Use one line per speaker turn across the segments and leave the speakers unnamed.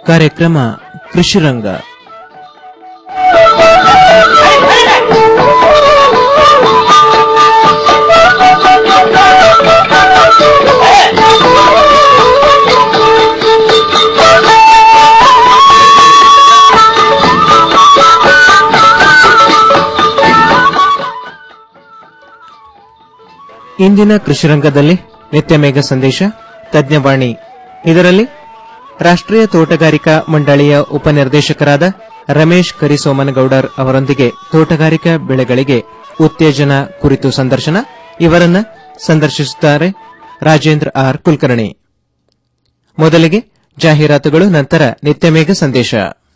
ಕಾರ್ಯಕ್ರಮ ಕೃಷಿರಂಗ ಇಂದಿನ ಕೃಷಿರಂಗದಲ್ಲಿ ನಿತ್ಯ ಮೇಘ ಸಂದೇಶ ತಜ್ಞವಾಣಿ ಇದರಲ್ಲಿ ರಾಷ್ಟ್ರೀಯ ತೋಟಗಾರಿಕಾ ಮಂಡಳಿಯ ಉಪನಿರ್ದೇಶಕರಾದ ರಮೇಶ್ ಕರಿಸೋಮನಗೌಡರ್ ಅವರೊಂದಿಗೆ ತೋಟಗಾರಿಕಾ ಬೆಳೆಗಳಿಗೆ ಉತ್ತೇಜನ ಕುರಿತು ಸಂದರ್ಶನ ಇವರನ್ನ ಸಂದರ್ಶಿಸುತ್ತಾರೆ ರಾಜೇಂದ್ರ ಆರ್ ಕುಲಕರ್ಣಿ ಮೊದಲಿಗೆ ಜಾಹೀರಾತುಗಳು ನಂತರ ನಿತ್ಯ ಮೇಘ ಸಂದೇಶ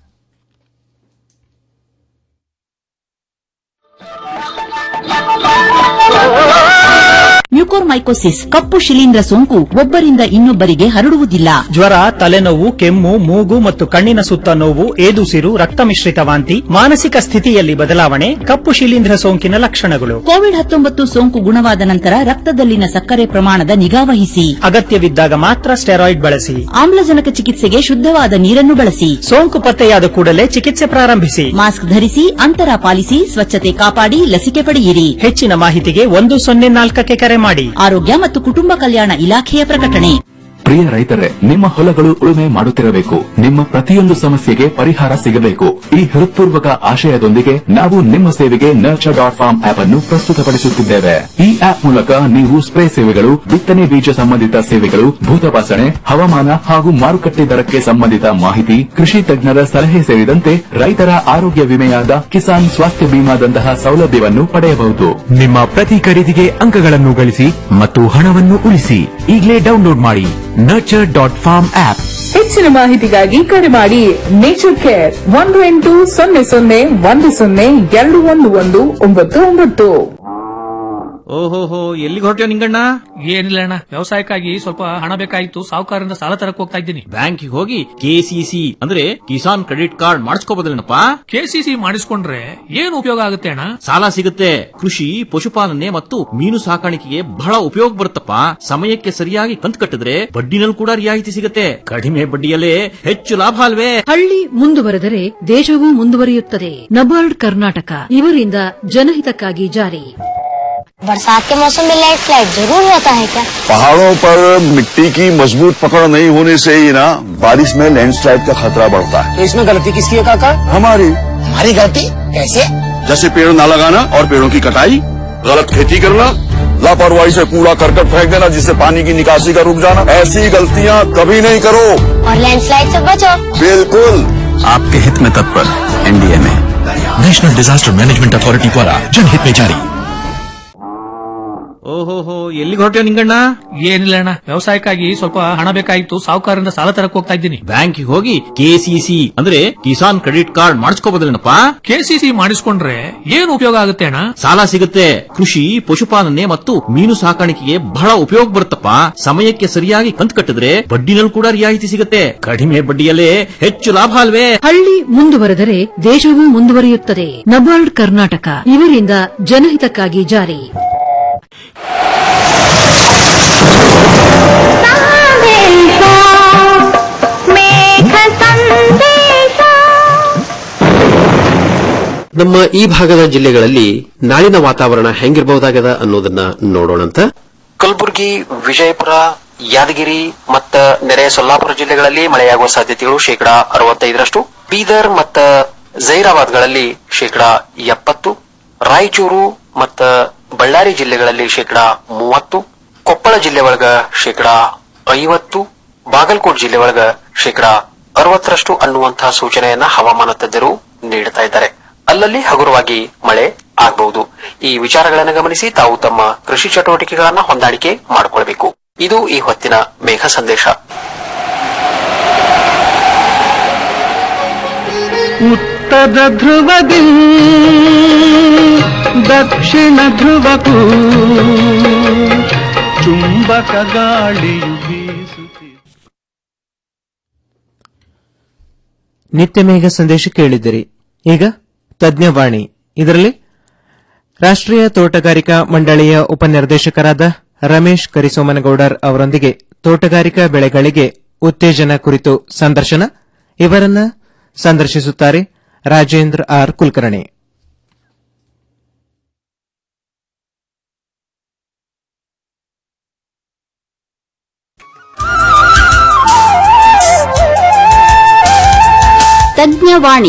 ಮ್ಯೂಕೋರ್ಮೈಕೋಸಿಸ್ ಕಪ್ಪು ಶಿಲೀಂಧ್ರ ಸೋಂಕು ಒಬ್ಬರಿಂದ ಇನ್ನೊಬ್ಬರಿಗೆ ಹರಡುವುದಿಲ್ಲ
ಜ್ವರ ತಲೆನೋವು ಕೆಮ್ಮು ಮೂಗು ಮತ್ತು ಕಣ್ಣಿನ ಸುತ್ತ ನೋವು ಏದುಸಿರು ರಕ್ತ ಮಿಶ್ರಿತ ವಾಂತಿ ಮಾನಸಿಕ ಸ್ಥಿತಿಯಲ್ಲಿ ಬದಲಾವಣೆ ಕಪ್ಪು ಶಿಲೀಂಧ್ರ ಸೋಂಕಿನ ಲಕ್ಷಣಗಳು
ಕೋವಿಡ್ ಹತ್ತೊಂಬತ್ತು ಸೋಂಕು ಗುಣವಾದ ನಂತರ ರಕ್ತದಲ್ಲಿನ ಸಕ್ಕರೆ ಪ್ರಮಾಣದ ನಿಗಾವಹಿಸಿ
ಅಗತ್ಯವಿದ್ದಾಗ ಮಾತ್ರ ಸ್ಟೆರಾಯ್ಡ್ ಬಳಸಿ
ಆಮ್ಲಜನಕ ಚಿಕಿತ್ಸೆಗೆ ಶುದ್ಧವಾದ ನೀರನ್ನು ಬಳಸಿ
ಸೋಂಕು ಪತ್ತೆಯಾದ ಕೂಡಲೇ ಚಿಕಿತ್ಸೆ ಪ್ರಾರಂಭಿಸಿ
ಮಾಸ್ಕ್ ಧರಿಸಿ ಅಂತರ ಪಾಲಿಸಿ ಸ್ವಚ್ಛತೆ ಕಾಪಾಡಿ ಲಸಿಕೆ ಪಡೆಯಿರಿ
ಹೆಚ್ಚಿನ ಮಾಹಿತಿಗೆ ಒಂದು ಸೊನ್ನೆ ನಾಲ್ಕಕ್ಕೆ ಕರೆ ಮಾಡಿ
ಆರೋಗ್ಯ ಮತ್ತು ಕುಟುಂಬ ಕಲ್ಯಾಣ ಇಲಾಖೆಯ ಪ್ರಕಟಣೆ
ಪ್ರಿಯ ರೈತರೇ ನಿಮ್ಮ ಹೊಲಗಳು ಉಳುಮೆ ಮಾಡುತ್ತಿರಬೇಕು ನಿಮ್ಮ ಪ್ರತಿಯೊಂದು ಸಮಸ್ಯೆಗೆ ಪರಿಹಾರ ಸಿಗಬೇಕು ಈ ಹೃತ್ಪೂರ್ವಕ ಆಶಯದೊಂದಿಗೆ ನಾವು ನಿಮ್ಮ ಸೇವೆಗೆ ನರ್ಚರ್ ಡಾಟ್ ಫಾರ್ಮ್ ಆಪ್ ಅನ್ನು ಪ್ರಸ್ತುತಪಡಿಸುತ್ತಿದ್ದೇವೆ ಈ ಆಪ್ ಮೂಲಕ ನೀವು ಸ್ಪ್ರೇ ಸೇವೆಗಳು ಬಿತ್ತನೆ ಬೀಜ ಸಂಬಂಧಿತ ಸೇವೆಗಳು ಭೂತಪಾಸಣೆ ಹವಾಮಾನ ಹಾಗೂ ಮಾರುಕಟ್ಟೆ ದರಕ್ಕೆ ಸಂಬಂಧಿತ ಮಾಹಿತಿ ಕೃಷಿ ತಜ್ಞರ ಸಲಹೆ ಸೇರಿದಂತೆ ರೈತರ ಆರೋಗ್ಯ ವಿಮೆಯಾದ ಕಿಸಾನ್ ಸ್ವಾಸ್ಥ್ಯ ಬಿಮಾದಂತಹ ಸೌಲಭ್ಯವನ್ನು ಪಡೆಯಬಹುದು
ನಿಮ್ಮ ಪ್ರತಿ ಖರೀದಿಗೆ ಅಂಕಗಳನ್ನು ಗಳಿಸಿ ಮತ್ತು ಹಣವನ್ನು ಉಳಿಸಿ ಈಗಲೇ ಡೌನ್ಲೋಡ್ ಮಾಡಿ ನರ್ಚರ್ ಡಾಟ್ ಫಾರ್ಮ್ ಆಪ್
ಹೆಚ್ಚಿನ ಮಾಹಿತಿಗಾಗಿ ಕರೆ ಮಾಡಿ ನೇಚರ್ ಕೇರ್ ಒಂದು ಎಂಟು ಸೊನ್ನೆ ಸೊನ್ನೆ ಒಂದು ಸೊನ್ನೆ ಎರಡು ಒಂದು ಒಂದು ಒಂಬತ್ತು ಒಂಬತ್ತು
ಓಹೋಹೋ ಎಲ್ಲಿಗೆ ಹೊರಟ್ಯೋ ನಿಂಗಣ್ಣ
ಏನಿಲ್ಲ ಅಣ್ಣ ವ್ಯವಸಾಯಕ್ಕಾಗಿ ಸ್ವಲ್ಪ ಹಣ ಬೇಕಾಗಿತ್ತು ಸಾಹುಕಾರರಿಂದ ಸಾಲ ತರಕ್ ಹೋಗ್ತಾ ಇದ್ದೀನಿ
ಬ್ಯಾಂಕಿಗೆ ಹೋಗಿ ಕೆಸಿಸಿ ಅಂದ್ರೆ ಕಿಸಾನ್ ಕ್ರೆಡಿಟ್ ಕಾರ್ಡ್ ಮಾಡಿಸ್ಕೋಬೋದಲ್ಲೇನಪ್ಪ
ಕೆಸಿಸಿ ಮಾಡಿಸ್ಕೊಂಡ್ರೆ ಏನ್ ಉಪಯೋಗ ಆಗುತ್ತೆ ಅಣ್ಣ
ಸಾಲ ಸಿಗುತ್ತೆ ಕೃಷಿ ಪಶುಪಾಲನೆ ಮತ್ತು ಮೀನು ಸಾಕಾಣಿಕೆಗೆ ಬಹಳ ಉಪಯೋಗ ಬರುತ್ತಪ್ಪ ಸಮಯಕ್ಕೆ ಸರಿಯಾಗಿ ಕಂತು ಕಟ್ಟಿದ್ರೆ ಬಡ್ಡಿನಲ್ಲಿ ಕೂಡ ರಿಯಾಯಿತಿ ಸಿಗುತ್ತೆ ಕಡಿಮೆ ಬಡ್ಡಿಯಲ್ಲೇ ಹೆಚ್ಚು ಲಾಭ ಅಲ್ವೇ
ಹಳ್ಳಿ ಮುಂದುವರೆದರೆ ದೇಶವೂ ಮುಂದುವರಿಯುತ್ತದೆ ನಬಾರ್ಡ್ ಕರ್ನಾಟಕ ಇವರಿಂದ ಜನಹಿತಕ್ಕಾಗಿ ಜಾರಿ
बरसात के मौसम में लाइट फ्लाइट जरूर होता है क्या
पहाड़ों पर मिट्टी की मजबूत पकड़ नहीं होने से ही ना बारिश में लैंडस्लाइड का खतरा बढ़ता है
तो इसमें गलती किसकी है काका
हमारी
हमारी गलती कैसे
जैसे पेड़ न लगाना और पेड़ों की कटाई गलत खेती करना लापरवाही से कूड़ा करकट फेंक देना जिससे पानी की निकासी का रुक जाना ऐसी गलतियाँ कभी नहीं करो
और लैंडस्लाइड से बचो
बिल्कुल
आपके हित में तत्पर एनडीए में नेशनल डिजास्टर मैनेजमेंट अथॉरिटी द्वारा जनहित में जारी
ಓಹೋಹೋ ಎಲ್ಲಿಗೆ ಹೊರಟ್ಯೋ ನಿಂಗಣ್ಣ
ಏನಿಲ್ಲ ಅಣ್ಣ ವ್ಯವಸಾಯಕ್ಕಾಗಿ ಸ್ವಲ್ಪ ಹಣ ಬೇಕಾಗಿತ್ತು ಸಾಹುಕಾರರಿಂದ ಸಾಲ ತರಕ್ ಹೋಗ್ತಾ ಇದ್ದೀನಿ
ಬ್ಯಾಂಕಿಗೆ ಹೋಗಿ ಕೆಸಿಸಿ ಅಂದ್ರೆ ಕಿಸಾನ್ ಕ್ರೆಡಿಟ್ ಕಾರ್ಡ್ ಮಾಡಿಸ್ಕೋಬೋದಲ್ಲೇನಪ್ಪ
ಕೆಸಿಸಿ ಮಾಡಿಸ್ಕೊಂಡ್ರೆ ಏನ್ ಉಪಯೋಗ ಆಗುತ್ತೆ ಅಣ್ಣ
ಸಾಲ ಸಿಗುತ್ತೆ ಕೃಷಿ ಪಶುಪಾಲನೆ ಮತ್ತು ಮೀನು ಸಾಕಾಣಿಕೆಗೆ ಬಹಳ ಉಪಯೋಗ ಬರುತ್ತಪ್ಪ ಸಮಯಕ್ಕೆ ಸರಿಯಾಗಿ ಕಂತು ಕಟ್ಟಿದ್ರೆ ಬಡ್ಡಿನಲ್ಲಿ ಕೂಡ ರಿಯಾಯಿತಿ ಸಿಗುತ್ತೆ ಕಡಿಮೆ ಬಡ್ಡಿಯಲ್ಲೇ ಹೆಚ್ಚು ಲಾಭ ಅಲ್ವೇ
ಹಳ್ಳಿ ಮುಂದುವರೆದರೆ ದೇಶವೂ ಮುಂದುವರಿಯುತ್ತದೆ ನಬಾರ್ಡ್ ಕರ್ನಾಟಕ ಇವರಿಂದ ಜನಹಿತಕ್ಕಾಗಿ ಜಾರಿ
ನಮ್ಮ ಈ ಭಾಗದ ಜಿಲ್ಲೆಗಳಲ್ಲಿ ನಾಳಿನ ವಾತಾವರಣ ಹೆಂಗಿರಬಹುದಾಗದ ಅನ್ನೋದನ್ನ ನೋಡೋಣಂತ ಕಲಬುರಗಿ ವಿಜಯಪುರ ಯಾದಗಿರಿ ಮತ್ತ ನೆರೆಯ ಸೊಲ್ಲಾಪುರ ಜಿಲ್ಲೆಗಳಲ್ಲಿ ಮಳೆಯಾಗುವ ಸಾಧ್ಯತೆಗಳು ಶೇಕಡಾ ಅರವತ್ತೈದರಷ್ಟು ಬೀದರ್ ಮತ್ತ ಜೈರಾಬಾದ್ಗಳಲ್ಲಿ ಶೇಕಡಾ ಎಪ್ಪತ್ತು ರಾಯಚೂರು ಮತ್ತ ಬಳ್ಳಾರಿ ಜಿಲ್ಲೆಗಳಲ್ಲಿ ಶೇಕಡಾ ಮೂವತ್ತು ಕೊಪ್ಪಳ ಜಿಲ್ಲೆ ಒಳಗ ಶೇಕಡಾ ಐವತ್ತು ಬಾಗಲಕೋಟ್ ಜಿಲ್ಲೆ ಒಳಗ ಶೇಕಡಾ ಅರವತ್ತರಷ್ಟು ಅನ್ನುವಂತಹ ಸೂಚನೆಯನ್ನ ಹವಾಮಾನ ತಜ್ಞರು ನೀಡುತ್ತಾ ಇದ್ದಾರೆ ಅಲ್ಲಲ್ಲಿ ಹಗುರವಾಗಿ ಮಳೆ ಆಗಬಹುದು ಈ ವಿಚಾರಗಳನ್ನು ಗಮನಿಸಿ ತಾವು ತಮ್ಮ ಕೃಷಿ ಚಟುವಟಿಕೆಗಳನ್ನ ಹೊಂದಾಣಿಕೆ ಮಾಡಿಕೊಳ್ಬೇಕು ಇದು ಈ ಹೊತ್ತಿನ ಮೇಘ ಸಂದೇಶ
ಉತ್ತರ ಧ್ರುವದಿ ದಕ್ಷಿಣ ಧ್ರುವಕ್ಕೂ ಚುಂಬಕ ಗಾಳಿಯು ಬೀಸುತ್ತಿದೆ
ನಿತ್ಯ ಮೇಘ ಸಂದೇಶ ಕೇಳಿದಿರಿ ಈಗ ತಜ್ಞವಾಣಿ ಇದರಲ್ಲಿ ರಾಷ್ಟ್ರೀಯ ತೋಟಗಾರಿಕಾ ಮಂಡಳಿಯ ಉಪನಿರ್ದೇಶಕರಾದ ರಮೇಶ್ ಕರಿಸೋಮನಗೌಡರ್ ಅವರೊಂದಿಗೆ ತೋಟಗಾರಿಕಾ ಬೆಳೆಗಳಿಗೆ ಉತ್ತೇಜನ ಕುರಿತು ಸಂದರ್ಶನ ಇವರನ್ನ ಸಂದರ್ಶಿಸುತ್ತಾರೆ ರಾಜೇಂದ್ರ ಆರ್ ಕುಲಕರ್ಣಿ
ತಜ್ಞವಾಣಿ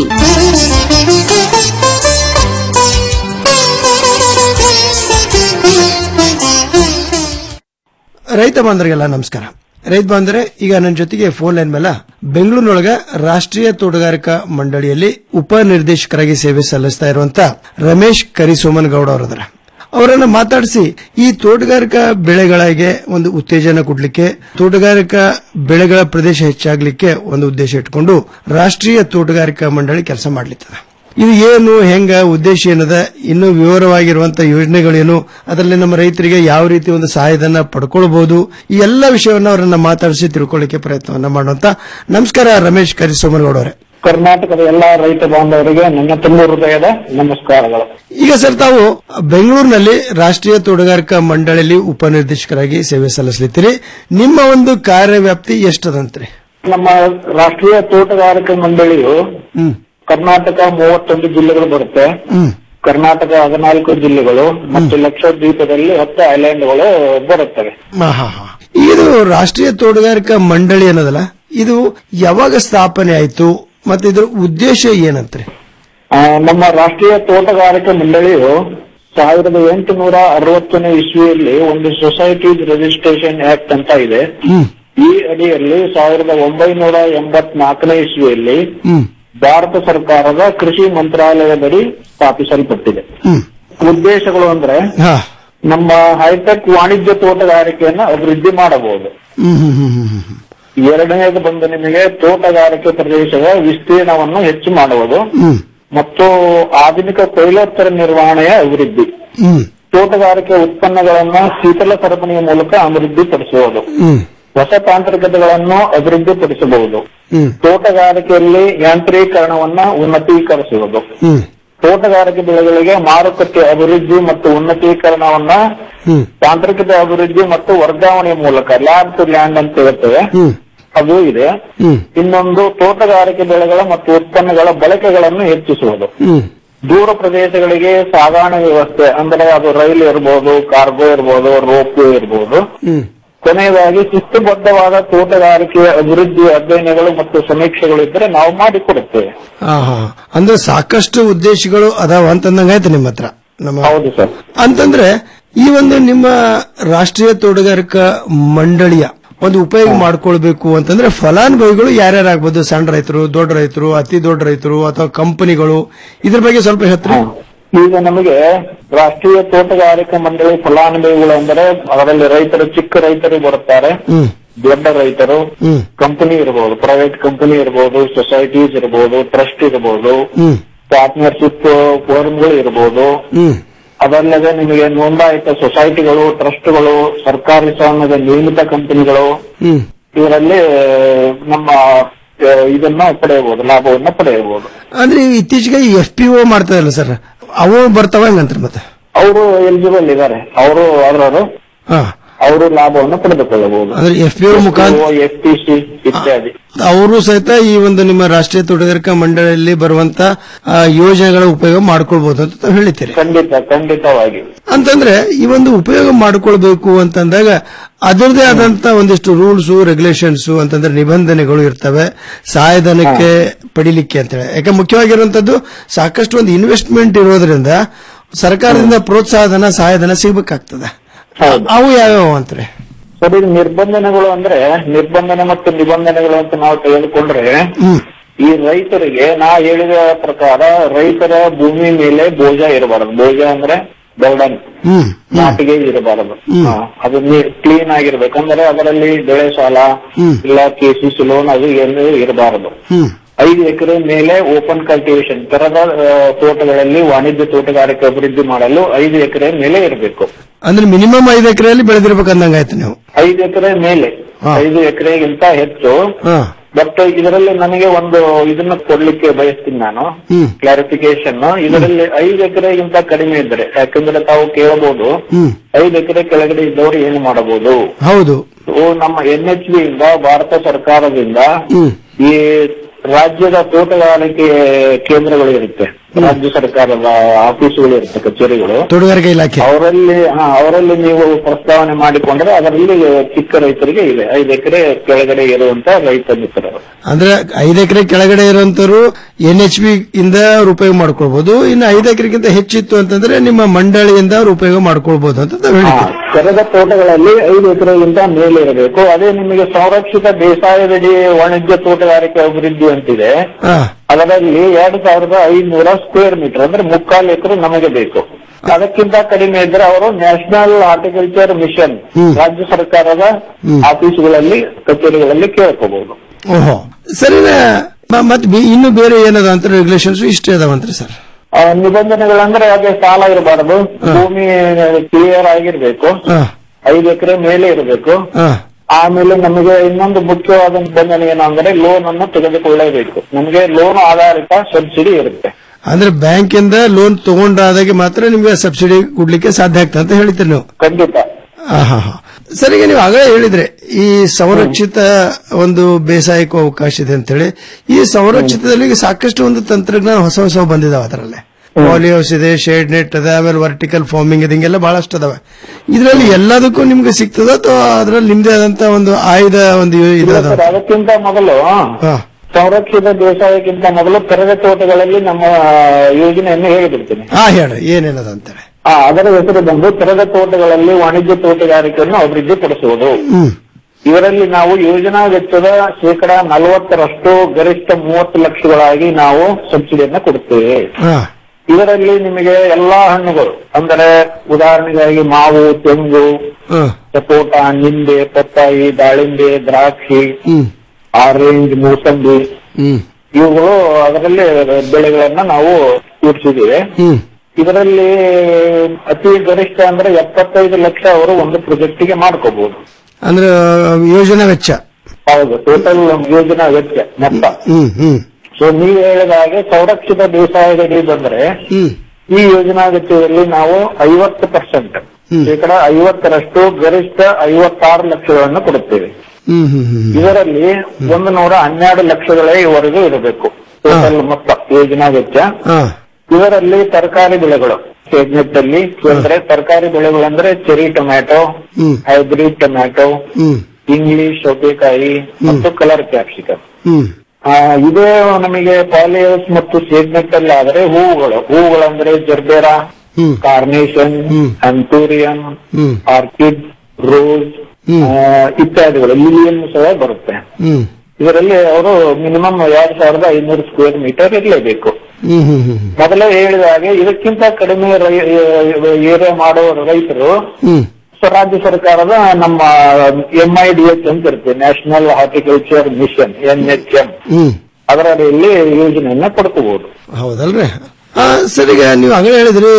ರೈತ ಬಾಂಧವರಿಗೆಲ್ಲ ನಮಸ್ಕಾರ ರೈತ ಬಾಂಧವರೇ ಈಗ ನನ್ನ ಜೊತೆಗೆ ಫೋನ್ ಲೈನ್ ಮೇಲೆ ಬೆಂಗಳೂರಿನೊಳಗ ರಾಷ್ಟ್ರೀಯ ತೋಟಗಾರಿಕಾ ಮಂಡಳಿಯಲ್ಲಿ ಉಪ ನಿರ್ದೇಶಕರಾಗಿ ಸೇವೆ ಸಲ್ಲಿಸ್ತಾ ಇರುವಂತ ರಮೇಶ್ ಕರಿಸೋಮನ್ ಗೌಡ ಅವರದರ ಅವರನ್ನ ಮಾತಾಡಿಸಿ ಈ ತೋಟಗಾರಿಕಾ ಬೆಳೆಗಳಿಗೆ ಒಂದು ಉತ್ತೇಜನ ಕೊಡ್ಲಿಕ್ಕೆ ತೋಟಗಾರಿಕಾ ಬೆಳೆಗಳ ಪ್ರದೇಶ ಹೆಚ್ಚಾಗ್ಲಿಕ್ಕೆ ಒಂದು ಉದ್ದೇಶ ಇಟ್ಕೊಂಡು ರಾಷ್ಟ್ರೀಯ ತೋಟಗಾರಿಕಾ ಮಂಡಳಿ ಕೆಲಸ ಮಾಡ್ಲಿತ್ತದ ಇದು ಏನು ಹೆಂಗ ಉದ್ದೇಶ ಏನದ ಇನ್ನೂ ವಿವರವಾಗಿರುವಂತಹ ಯೋಜನೆಗಳೇನು ಅದರಲ್ಲಿ ನಮ್ಮ ರೈತರಿಗೆ ಯಾವ ರೀತಿ ಒಂದು ಸಹಾಯಧನ ಪಡ್ಕೊಳ್ಬಹುದು ಈ ಎಲ್ಲ ವಿಷಯವನ್ನ ಅವರನ್ನ ಮಾತಾಡಿಸಿ ತಿಳ್ಕೊಳ್ಳಿಕ್ಕೆ ಪ್ರಯತ್ನವನ್ನ ಮಾಡುವಂತ ನಮಸ್ಕಾರ ರಮೇಶ್ ಕರಿಸೋಮನಗೌಡ ಅವರೇ
ಕರ್ನಾಟಕದ ಎಲ್ಲಾ ರೈತ ಬಾಂಧವರಿಗೆ ನನ್ನ ತುಂಬ ಹೃದಯದ ನಮಸ್ಕಾರಗಳು
ಈಗ ಸರ್ ತಾವು ಬೆಂಗಳೂರಿನಲ್ಲಿ ರಾಷ್ಟ್ರೀಯ ತೋಟಗಾರಿಕಾ ಮಂಡಳಿಯಲ್ಲಿ ಉಪನಿರ್ದೇಶಕರಾಗಿ ಸೇವೆ ಸಲ್ಲಿಸಲಿದ್ದೀರಿ ನಿಮ್ಮ ಒಂದು ಕಾರ್ಯವ್ಯಾಪ್ತಿ ಎಷ್ಟದಂತ್ರಿ
ನಮ್ಮ ರಾಷ್ಟ್ರೀಯ ತೋಟಗಾರಿಕೆ ಮಂಡಳಿಯು ಕರ್ನಾಟಕ ಮೂವತ್ತೊಂದು ಜಿಲ್ಲೆಗಳು ಬರುತ್ತೆ
ಹ್ಮ್
ಕರ್ನಾಟಕ ಹದಿನಾಲ್ಕು ಜಿಲ್ಲೆಗಳು ಮತ್ತು ಲಕ್ಷದ್ವೀಪದಲ್ಲಿ ಹತ್ತು ಐಲ್ಯಾಂಡ್ಗಳು ಬರುತ್ತವೆ
ಹಾ, ಹಾ, ಹಾ. ಇದು ರಾಷ್ಟ್ರೀಯ ತೋಟಗಾರಿಕಾ ಮಂಡಳಿ ಅನ್ನೋದಲ್ಲ ಇದು ಯಾವಾಗ ಸ್ಥಾಪನೆ ಆಯ್ತು ಮತ್ತೆ ಇದರ ಉದ್ದೇಶ ಏನಂತ್ರಿ
ಆ, ನಮ್ಮ ರಾಷ್ಟ್ರೀಯ ತೋಟಗಾರಿಕೆ ಮಂಡಳಿಯು ಸಾವಿರದ ಎಂಟುನೂರ ಅರವತ್ತನೇ ಇಸ್ವಿಯಲ್ಲಿ ಒಂದು ಸೊಸೈಟೀಸ್ ರಿಜಿಸ್ಟ್ರೇಷನ್ ಆಕ್ಟ್ ಅಂತ ಇದೆ ಈ ಅಡಿಯಲ್ಲಿ ಸಾವಿರದ ಒಂಬೈನೂರ ಎಂಬತ್ನಾಲ್ಕನೇ ಇಸ್ವಿಯಲ್ಲಿ
ಹ್ಮ್
ಭಾರತ ಸರ್ಕಾರದ ಕೃಷಿ ಮಂತ್ರಾಲಯದಡಿ ಸ್ಥಾಪಿಸಲ್ಪಟ್ಟಿದೆ ಉದ್ದೇಶಗಳು ಅಂದ್ರೆ
ಹಾ
ನಮ್ಮ ಹೈಟೆಕ್ ವಾಣಿಜ್ಯ ತೋಟಗಾರಿಕೆಯನ್ನು ಅಭಿವೃದ್ಧಿ ಮಾಡಬಹುದು
ಹ್ಮ್ ಹ್ಮ್ ಹ್ಮ್ ಹ್ಮ್ ಹ್ಮ್
ಎರಡನೇದು ಬಂದು ನಿಮಗೆ ತೋಟಗಾರಿಕೆ ಪ್ರದೇಶದ ವಿಸ್ತೀರ್ಣವನ್ನು ಹೆಚ್ಚು ಮಾಡುವುದು
ಹ್ಮ್
ಮತ್ತು ಆಧುನಿಕ ಕೊಯ್ಲೋತ್ತರ ನಿರ್ವಹಣೆಯ ಅಭಿವೃದ್ಧಿ
ಹ್ಮ್
ತೋಟಗಾರಿಕೆ ಉತ್ಪನ್ನಗಳನ್ನು ಶೀತಲ ಸರಪಣಿಯ ಮೂಲಕ ಅಭಿವೃದ್ಧಿಪಡಿಸುವುದು
ಹ್ಮ್
ಹೊಸ ತಾಂತ್ರಿಕತೆಗಳನ್ನು ಅಭಿವೃದ್ಧಿಪಡಿಸಬಹುದು
ಹ್ಮ್
ತೋಟಗಾರಿಕೆಯಲ್ಲಿ ಯಾಂತ್ರೀಕರಣವನ್ನ ಉನ್ನತೀಕರಿಸುವುದು
ಹ್ಮ್
ತೋಟಗಾರಿಕೆ ಬೆಳೆಗಳಿಗೆ ಮಾರುಕಟ್ಟೆ ಅಭಿವೃದ್ಧಿ ಮತ್ತು ಉನ್ನತೀಕರಣವನ್ನ
ಹ್ಮ್
ತಾಂತ್ರಿಕತೆ ಅಭಿವೃದ್ಧಿ ಮತ್ತು ವರ್ಗಾವಣೆ ಮೂಲಕ ಲ್ಯಾಂಡ್ ಟು ಲ್ಯಾಂಡ್ ಅಂತ ಹೇಳ್ತೇವೆ
ಹ್ಮ್
ಅದು ಇದೆ
ಹ್ಮ್
ಇನ್ನೊಂದು ತೋಟಗಾರಿಕೆ ಬೆಳೆಗಳ ಮತ್ತು ಉತ್ಪನ್ನಗಳ ಬಳಕೆಗಳನ್ನು ಹೆಚ್ಚಿಸುವುದು
ಹ್ಮ್
ದೂರ ಪ್ರದೇಶಗಳಿಗೆ ಸಾಗಣೆ ವ್ಯವಸ್ಥೆ ಅಂದ್ರೆ ಅದು ರೈಲು ಇರಬಹುದು ಕಾರ್ಗೋ ಇರಬಹುದು ರೋಪ್ ಇರಬಹುದು
ಹ್ಮ್
ಕೊನೆಯದಾಗಿ ಶಿಸ್ತುಬದ್ಧವಾದ ತೋಟಗಾರಿಕೆ ಅಭಿವೃದ್ಧಿ ಅಧ್ಯಯನಗಳು ಮತ್ತು ಸಮೀಕ್ಷೆಗಳು ಇದ್ದರೆ ನಾವು ಮಾಡಿಕೊಡುತ್ತೇವೆ
ಹಾ ಹಾ ಅಂದ್ರೆ ಸಾಕಷ್ಟು ಉದ್ದೇಶಗಳು ಅದಾವ ಅಂತಂದಂಗಾಯ್ತು ನಿಮ್ಮ ಹತ್ರ ನಮ್ಮ
ಹೌದು ಸರ್
ಅಂತಂದ್ರೆ ಈ ಒಂದು ನಿಮ್ಮ ರಾಷ್ಟ್ರೀಯ ತೋಟಗಾರಿಕಾ ಮಂಡಳಿಯ ಒಂದು ಉಪಯೋಗ ಮಾಡ್ಕೊಳ್ಬೇಕು ಅಂತಂದ್ರೆ ಫಲಾನುಭವಿಗಳು ಯಾರ್ಯಾರಾಗ್ಬೋದು ಸಣ್ಣ ರೈತರು ದೊಡ್ಡ ರೈತರು ಅತಿ ದೊಡ್ಡ ರೈತರು ಅಥವಾ ಕಂಪನಿಗಳು ಇದ್ರ ಬಗ್ಗೆ ಸ್ವಲ್ಪ ಹೇಳ್ತೀರಿ
ಈಗ ನಮಗೆ ರಾಷ್ಟ್ರೀಯ ತೋಟಗಾರಿಕೆ ಮಂಡಳಿ ಫಲಾನುಭವಿಗಳು ಅಂದರೆ ಅದರಲ್ಲಿ ರೈತರು ಚಿಕ್ಕ ರೈತರು ಬರುತ್ತಾರೆ
ಹ್ಮ್
ದೊಡ್ಡ ರೈತರು
ಹ್ಮ್
ಕಂಪನಿ ಇರಬಹುದು ಪ್ರೈವೇಟ್ ಕಂಪನಿ ಇರಬಹುದು ಸೊಸೈಟೀಸ್ ಇರಬಹುದು ಟ್ರಸ್ಟ್ ಇರಬಹುದು
ಹ್ಮ್
ಪಾರ್ಟ್ನರ್ಶಿಪ್ ಫೋರಂಗಳು ಇರಬಹುದು
ಹ್ಮ್
ಅದಲ್ಲದೆ ನಿಮಗೆ ನೋಂದಾಯಿತ ಸೊಸೈಟಿಗಳು ಟ್ರಸ್ಟ್ಗಳು ಸರ್ಕಾರಿ ಸ್ವಾಮ್ಯದ ನಿಯಮಿತ ಕಂಪನಿಗಳು
ಹ್ಮ್
ಇದರಲ್ಲಿ ನಮ್ಮ ಆ, ಇದನ್ನ ಪಡೆಯಬಹುದು ಲಾಭವನ್ನ ಪಡೆಯಬಹುದು
ಅಂದ್ರೆ ಇತ್ತೀಚೆಗೆ ಎಫ್ ಪಿ ಒ ಮಾಡ್ತಾರಲ್ಲ ಸರ್ ಅವು ಬರ್ತಾವ ಹೆಂಗಂತ್ರಿ ಮತ್ತೆ
ಅವರು ಎಲಿಜಿಬಲ್ ಇದ್ದಾರೆ ಅವರು ಅದರವರು
ಹಾ
ಅವರು ಲಾಭವನ್ನು ಪಡೆದುಕೊಳ್ಳಬಹುದು
ಅಂದ್ರೆ FPO ಮುಖಾಂತರ-
ಎಫ್ ಟಿ ಸಿ ಇತ್ಯಾದಿ
ಅವರು ಸಹಿತ ಈ ಒಂದು ನಿಮ್ಮ ರಾಷ್ಟ್ರೀಯ ತೋಟಗಾರಿಕಾ ಮಂಡಳಿಯಲ್ಲಿ ಬರುವಂತ ಆ, ಯೋಜನೆಗಳ ಉಪಯೋಗ ಮಾಡ್ಕೊಳ್ಬಹುದು ಅಂತ ತಾವು ಹೇಳಿದ್ದೀರಿ
ಖಂಡಿತ ಖಂಡಿತವಾಗಿ
ಅಂತಂದ್ರೆ ಈ ಒಂದು ಉಪಯೋಗ ಮಾಡ್ಕೊಳ್ಬೇಕು ಅಂತಂದಾಗ ಅದರದೇ ಆದಂತ ಒಂದಿಷ್ಟು ರೂಲ್ಸ್ ರೆಗ್ಯುಲೇಷನ್ಸ್ ಅಂತಂದ್ರೆ ನಿಬಂಧನೆಗಳು ಇರ್ತವೆ ಸಹಾಯಧನಕ್ಕೆ ಪಡಿಲಿಕ್ಕೆ ಅಂತ ಹೇಳಿ ಯಾಕೆ ಮುಖ್ಯವಾಗಿರುವಂತದ್ದು ಸಾಕಷ್ಟು ಒಂದು ಇನ್ವೆಸ್ಟ್ಮೆಂಟ್ ಇರೋದ್ರಿಂದ ಸರ್ಕಾರದಿಂದ ಪ್ರೋತ್ಸಾಹಧನ ಸಹಾಯಧನ ಸಿಗಬೇಕಾಗ್ತದೆ ಅವು ಯಾವ್ಯಾವ ಅಂತಾರೆ
ಸರ್ ಇದು ನಿರ್ಬಂಧನೆಗಳು ಅಂದ್ರೆ ನಿರ್ಬಂಧನೆ ಮತ್ತು ನಿಬಂಧನೆಗಳು ಅಂತ ನಾವು ತೆಗೆದುಕೊಂಡ್ರೆ
ಹ್ಮ್
ಈ ರೈತರಿಗೆ ನಾ ಹೇಳಿದ ಪ್ರಕಾರ ರೈತರ ಭೂಮಿ ಮೇಲೆ ಬೋಜ ಇರಬಾರದು ಬೋಜ ಅಂದ್ರೆ ಬರ್ಡನ್
ಹ್ಮ್
ನಾಟಿಗೆ ಇರಬಾರದು
ಹ್ಮ್.
ಹಾ, ಅದು ಕ್ಲೀನ್ ಆಗಿರ್ಬೇಕು ಅಂದ್ರೆ ಅದರಲ್ಲಿ ಬೆಳೆ ಸಾಲ
ಹ್ಮ್.
ಇಲ್ಲ ಕೆಸಿಸಿ ಲೋನ್ ಅದು ಏನು ಇರಬಾರದು
ಹ್ಮ್
ಐದು ಎಕರೆ ಮೇಲೆ ಓಪನ್ ಕಲ್ಟಿವೇಶನ್ ತರದ ಆ, ತೋಟಗಳಲ್ಲಿ ವಾಣಿಜ್ಯ ತೋಟಗಾರಿಕೆ ಅಭಿವೃದ್ಧಿ ಮಾಡಲು ಐದು ಎಕರೆ ಮೇಲೆ ಇರಬೇಕು
ಅಂದ್ರೆ ಮಿನಿಮಮ್ ಐದು ಎಕರೆಯಲ್ಲಿ ಬೆಳೆದಿರ್ಬೇಕಂದಂಗಾಯ್ತು ನೀವು
ಐದು ಎಕರೆ ಮೇಲೆ ಐದು ಎಕರೆಗಿಂತ ಹೆಚ್ಚು
ಹಾ
ಬಟ್ ಇದರಲ್ಲಿ ನನಗೆ ಒಂದು ಇದನ್ನ ಕೊಡ್ಲಿಕ್ಕೆ ಬಯಸ್ತೀನಿ ನಾನು
ಹ್ಮ್
ಕ್ಲಾರಿಫಿಕೇಶನ್ ಇದರಲ್ಲಿ ಐದು ಎಕರೆಗಿಂತ ಕಡಿಮೆ ಇದ್ದರೆ ಯಾಕಂದ್ರೆ ತಾವು ಕೇಳಬಹುದು
ಹ್ಮ್
ಐದು ಎಕರೆ ಕೆಳಗಡೆ ಇದ್ದವರು ಏನು ಮಾಡಬಹುದು
ಹೌದು
ಓ, ನಮ್ಮ ಎನ್ ಎಚ್ ಬಿ ಇಂದ ಭಾರತ ಸರ್ಕಾರದಿಂದ
ಹ್ಮ್
ಈ ರಾಜ್ಯದ ತೋಟಗಾರಿಕೆ ಕೇಂದ್ರಗಳು ಇರುತ್ತೆ ರಾಜ್ಯ ಸರ್ಕಾರದ ಆಫೀಸುಗಳು ಇರುತ್ತೆ ಕಚೇರಿಗಳು
ತೋಟಗಾರಿಕೆ ಇಲಾಖೆ
ಅವರಲ್ಲಿ ಹಾ ಅವರಲ್ಲಿ ನೀವು ಪ್ರಸ್ತಾವನೆ ಮಾಡಿಕೊಂಡ್ರೆ ಅದರಲ್ಲಿ ಚಿಕ್ಕ ರೈತರಿಗೆ ಇದೆ ಐದು ಎಕರೆ ಕೆಳಗಡೆ ಇರುವಂತ ರೈತ ಮಿತ್ರರು
ಅಂದ್ರೆ ಐದು ಎಕರೆ ಕೆಳಗಡೆ ಇರುವಂತರು ಎನ್ ಎಚ್ ಬಿ ಇಂದ ಅವ್ರು ಉಪಯೋಗ ಮಾಡ್ಕೊಳ್ಬಹುದು ಇನ್ನು ಐದು ಎಕರೆಗಿಂತ ಹೆಚ್ಚಿತ್ತು ಅಂತಂದ್ರೆ ನಿಮ್ಮ ಮಂಡಳಿಯಿಂದ ಅವ್ರು ಉಪಯೋಗ ಮಾಡ್ಕೊಳ್ಬಹುದು ಅಂತ ತಾವು ಹೇಳಿದ್ದೀರಿ
ತೆರೆದ ತೋಟಗಳಲ್ಲಿ ಐದು ಎಕರೆಗಿಂತ ಮೇಲೆ ಇರಬೇಕು ಅದೇ ನಿಮಗೆ ಸಂರಕ್ಷಿತ ಬೇಸಾಯದಡಿ ವಾಣಿಜ್ಯ ತೋಟಗಾರಿಕೆ ಅಭಿವೃದ್ಧಿ ಅಂತಿದೆ
ಹಾ
ಅದರಲ್ಲಿ ಎರಡು ಸಾವಿರದ ಐನೂರ ಸ್ಕ್ವೇರ್ ಮೀಟರ್ ಅಂದ್ರೆ ಮುಕ್ಕಾಲು ಎಕರೆ ನಮಗೆ ಬೇಕು ಅದಕ್ಕಿಂತ ಕಡಿಮೆ ಇದ್ರೆ ಅವರು ನ್ಯಾಷನಲ್ ಹಾರ್ಟಿಕಲ್ಚರ್ ಮಿಷನ್ ರಾಜ್ಯ ಸರ್ಕಾರದ ಆಫೀಸುಗಳಲ್ಲಿ ಕಚೇರಿಗಳಲ್ಲಿ ಕೇಳ್ಕೋಬಹುದು
ಓಹೋ ಸರಿನಾ ಮ- ಮತ್ ಬಿ- ಇನ್ನು ಬೇರೆ ಏನದ ಅಂತ ರೆಗ್ಯುಲೇಷನ್ಸ್ ಇಷ್ಟೇ ಅದಾವಂತ್ರಿ ಸರ್
ಆ, ನಿಬಂಧನೆಗಳಂದ್ರೆ ಅದೇ ಸಾಲ ಇರಬಾರದು ಭೂಮಿ ಕ್ಲಿಯರ್ ಆಗಿರ್ಬೇಕು
ಹಾ
ಐದು ಎಕರೆ ಮೇಲೆ ಇರಬೇಕು
ಹಾ
ಆಮೇಲೆ ನಮಗೆ ಇನ್ನೊಂದು ಮುಖ್ಯವಾದ ನಿಬಂಧನೆ ಏನು ಅಂದ್ರೆ ಲೋನ್ ಅನ್ನು ತೆಗೆದುಕೊಳ್ಳಲೇಬೇಕು ನಮಗೆ ಲೋನ್ ಆಧಾರಿತ ಸಬ್ಸಿಡಿ ಇರುತ್ತೆ
ಅಂದ್ರೆ ಬ್ಯಾಂಕ್ ಇಂದ ಲೋನ್ ತಗೊಂಡಾದಾಗ ಮಾತ್ರ ನಿಮ್ಗೆ ಸಬ್ಸಿಡಿ ಕೊಡ್ಲಿಕ್ಕೆ ಸಾಧ್ಯ ಆಗ್ತದೆ ಅಂತ ಹೇಳ್ತೀರಿ ನೀವು
ಖಂಡಿತ
ಆಹಾ ಹಾ. ಸರಿಗೆ ನೀವು ಆಗಲೇ ಹೇಳಿದ್ರೆ ಈ ಸಂರಕ್ಷಿತ ಒಂದು ಬೇಸಾಯಕ್ಕೂ ಅವಕಾಶ ಇದೆ ಅಂತ ಹೇಳಿ ಈ ಸಂರಕ್ಷಿತದಲ್ಲಿ ಈಗ ಸಾಕಷ್ಟು ಒಂದು ತಂತ್ರಜ್ಞಾನ ಹೊಸ ಹೊಸ ಬಂದಿದಾವೆ ಅದರಲ್ಲೇ ಪಾಲಿಹೌಸ್ ಇದೆ ಶೇಡ್ ನೆಟ್ ಅದ ಆಮೇಲೆ ವರ್ಟಿಕಲ್ ಫಾರ್ಮಿಂಗ್ ಇದೆ ಹಿಂಗೆಲ್ಲ ಬಹಳಷ್ಟು ಅದಾವೆ ಇದರಲ್ಲಿ ಎಲ್ಲದಕ್ಕೂ ನಿಮ್ಗೆ ಸಿಗ್ತದ ಅಥವಾ ಅದರಲ್ಲಿ ನಿಮ್ದೇ ಆದಂತ ಒಂದು ಆಯ್ದ ಒಂದು ಇದು
ಇಲ್ಲ
ಅದಾವ
ಸರ್, ಅದಕ್ಕಿಂತ ಮೊದಲು
ಹಾ
ಸಂರಕ್ಷಿತ ಬೇಸಾಯಕ್ಕಿಂತ ಮೊದಲು ತೆರೆದ ತೋಟಗಳಲ್ಲಿ ನಮ್ಮ ಯೋಜನೆಯನ್ನು ಹೇಳಿಬಿಡ್ತೀನಿ
ಹಾ ಹೇಳಿ ಏನೇನದ ಅಂತೇಳಿ
ಆ, ಅದರ ಹೆಸರು ಬಂದು ತೆರೆದ ತೋಟಗಳಲ್ಲಿ ವಾಣಿಜ್ಯ ತೋಟಗಾರಿಕೆಯನ್ನು ಅಭಿವೃದ್ಧಿಪಡಿಸುವುದು
ಹ್ಮ್
ಇವರಲ್ಲಿ ನಾವು ಯೋಜನಾ ವೆಚ್ಚದ ಶೇಕಡ ನಲವತ್ತರಷ್ಟು ಗರಿಷ್ಠ ಮೂವತ್ತು ಲಕ್ಷಗಳಾಗಿ ನಾವು ಸಬ್ಸಿಡಿಯನ್ನ ಕೊಡುತ್ತೇವೆ
ಹಾ
ಇದರಲ್ಲಿ ನಿಮಗೆ ಎಲ್ಲಾ ಹಣ್ಣುಗಳು ಅಂದರೆ ಉದಾಹರಣೆಗಾಗಿ ಮಾವು ತೆಂಗು
ಹಾ
ಸಪೋಟ ನಿಂಬೆ ಪಪ್ಪಾಯಿ ದಾಳಿಂಬೆ ದ್ರಾಕ್ಷಿ
ಹ್ಮ್
ಆರೆಂಜ್ ಮೂಸಂಬಿ
ಹ್ಮ್
ಇವುಗಳು ಅದರಲ್ಲಿ ಬೆಳೆಗಳನ್ನ ನಾವು ಕೂಡಿಸಿದ್ದೇವೆ
ಹ್ಮ್
ಇದರಲ್ಲಿ ಅತಿ ಗರಿಷ್ಠ ಅಂದ್ರೆ ಎಪ್ಪತ್ತೈದು ಲಕ್ಷ ಅವರು ಒಂದು ಪ್ರಾಜೆಕ್ಟ್ ಗೆ ಮಾಡ್ಕೋಬಹುದು
ಅಂದ್ರೆ ಯೋಜನಾ ವೆಚ್ಚ
ಹೌದು ಟೋಟಲ್ ಯೋಜನಾ ವೆಚ್ಚ ಮೊತ್ತ
ಹ್ಮ್ ಹ್ಮ್
ಸೊ ನೀವು ಹೇಳಿದ ಹಾಗೆ ಸಂರಕ್ಷಿತ ಬೇಸಾಯದಡಿ ಬಂದ್ರೆ
ಹ್ಮ್
ಈ ಯೋಜನಾ ವೆಚ್ಚದಲ್ಲಿ ನಾವು ಐವತ್ತು ಪರ್ಸೆಂಟ್ ಶೇಕಡ ಐವತ್ತರಷ್ಟು ಗರಿಷ್ಠ ಐವತ್ತಾರು ಲಕ್ಷಗಳನ್ನು ಕೊಡುತ್ತೇವೆ
ಹ್ಮ್ ಹ್ಮ್ ಹ್ಮ್
ಇದರಲ್ಲಿ ಒಂದು ನೂರ ಹನ್ನೆರಡು ಲಕ್ಷಗಳೇ ಇವರೆಗೂ ಇರಬೇಕು ಟೋಟಲ್ ಮೊತ್ತ ಯೋಜನಾ ವೆಚ್ಚ
ಹಾ
ಇದರಲ್ಲಿ ತರಕಾರಿ ಬೆಳೆಗಳು ಸೆಗ್ಮೆಂಟ್ ಅಲ್ಲಿ ಅಂದ್ರೆ ತರಕಾರಿ ಬೆಳೆಗಳು ಅಂದ್ರೆ ಚೆರಿ ಟೊಮ್ಯಾಟೊ
ಹ್ಮ್
ಹೈಬ್ರಿಡ್ ಟೊಮ್ಯಾಟೊ
ಹ್ಮ್
ಇಂಗ್ಲಿಷ್ ಸೌತೆಕಾಯಿ ಮತ್ತು ಕಲರ್ ಕ್ಯಾಪ್ಸಿಕಮ್
ಹ್ಮ್
ಆ, ಇದೇ ನಮಗೆ ಪಾಲಿಹೌಸ್ ಮತ್ತು ಸೆಗ್ಮೆಂಟ್ ಅಲ್ಲಿ ಆದ್ರೆ ಹೂವುಗಳು ಹೂವುಗಳಂದ್ರೆ ಜರ್ಬೇರಾ
ಹ್ಮ್
ಕಾರ್ನೇಷನ್ ಅಂಟೂರಿಯಂ
ಹ್ಮ್
ಆರ್ಕಿಡ್ ರೋಸ್ ಆ, ಇತ್ಯಾದಿಗಳು ಲಿಲಿಯನ್ ಸಹ ಬರುತ್ತೆ
ಹ್ಮ್
ಇದರಲ್ಲಿ ಅವರು ಮಿನಿಮಮ್ ಎರಡ್ ಸಾವಿರದ ಐನೂರು ಸ್ಕ್ವೇರ್ ಮೀಟರ್ ಇರಲೇಬೇಕು
ಹ್ಮ್ ಹ್ಮ್ ಹ್ಮ್
ಮೊದಲೇ ಹೇಳಿದ ಹಾಗೆ ಇದಕ್ಕಿಂತ ಕಡಿಮೆ ಏರಿಯಾ ಮಾಡುವ ರೈತರು
ಹ್ಮ್
ಸ- ರಾಜ್ಯ ಸರ್ಕಾರದ ನಮ್ಮ ಎಂಐ ಎಚ್ ಅಂತ ಇರುತ್ತೆ national horticulture mission N H M
ಹ್ಮ್
ಅದರಲ್ಲಿ ಯೋಜನೆಯನ್ನ ಪಡ್ಕೋಬಹುದು
ಹೌದಲ್ರಿ ಆ, ಸರ್ ಈಗ ನೀವು ಆಗಲೇ ಹೇಳಿದ್ರಿ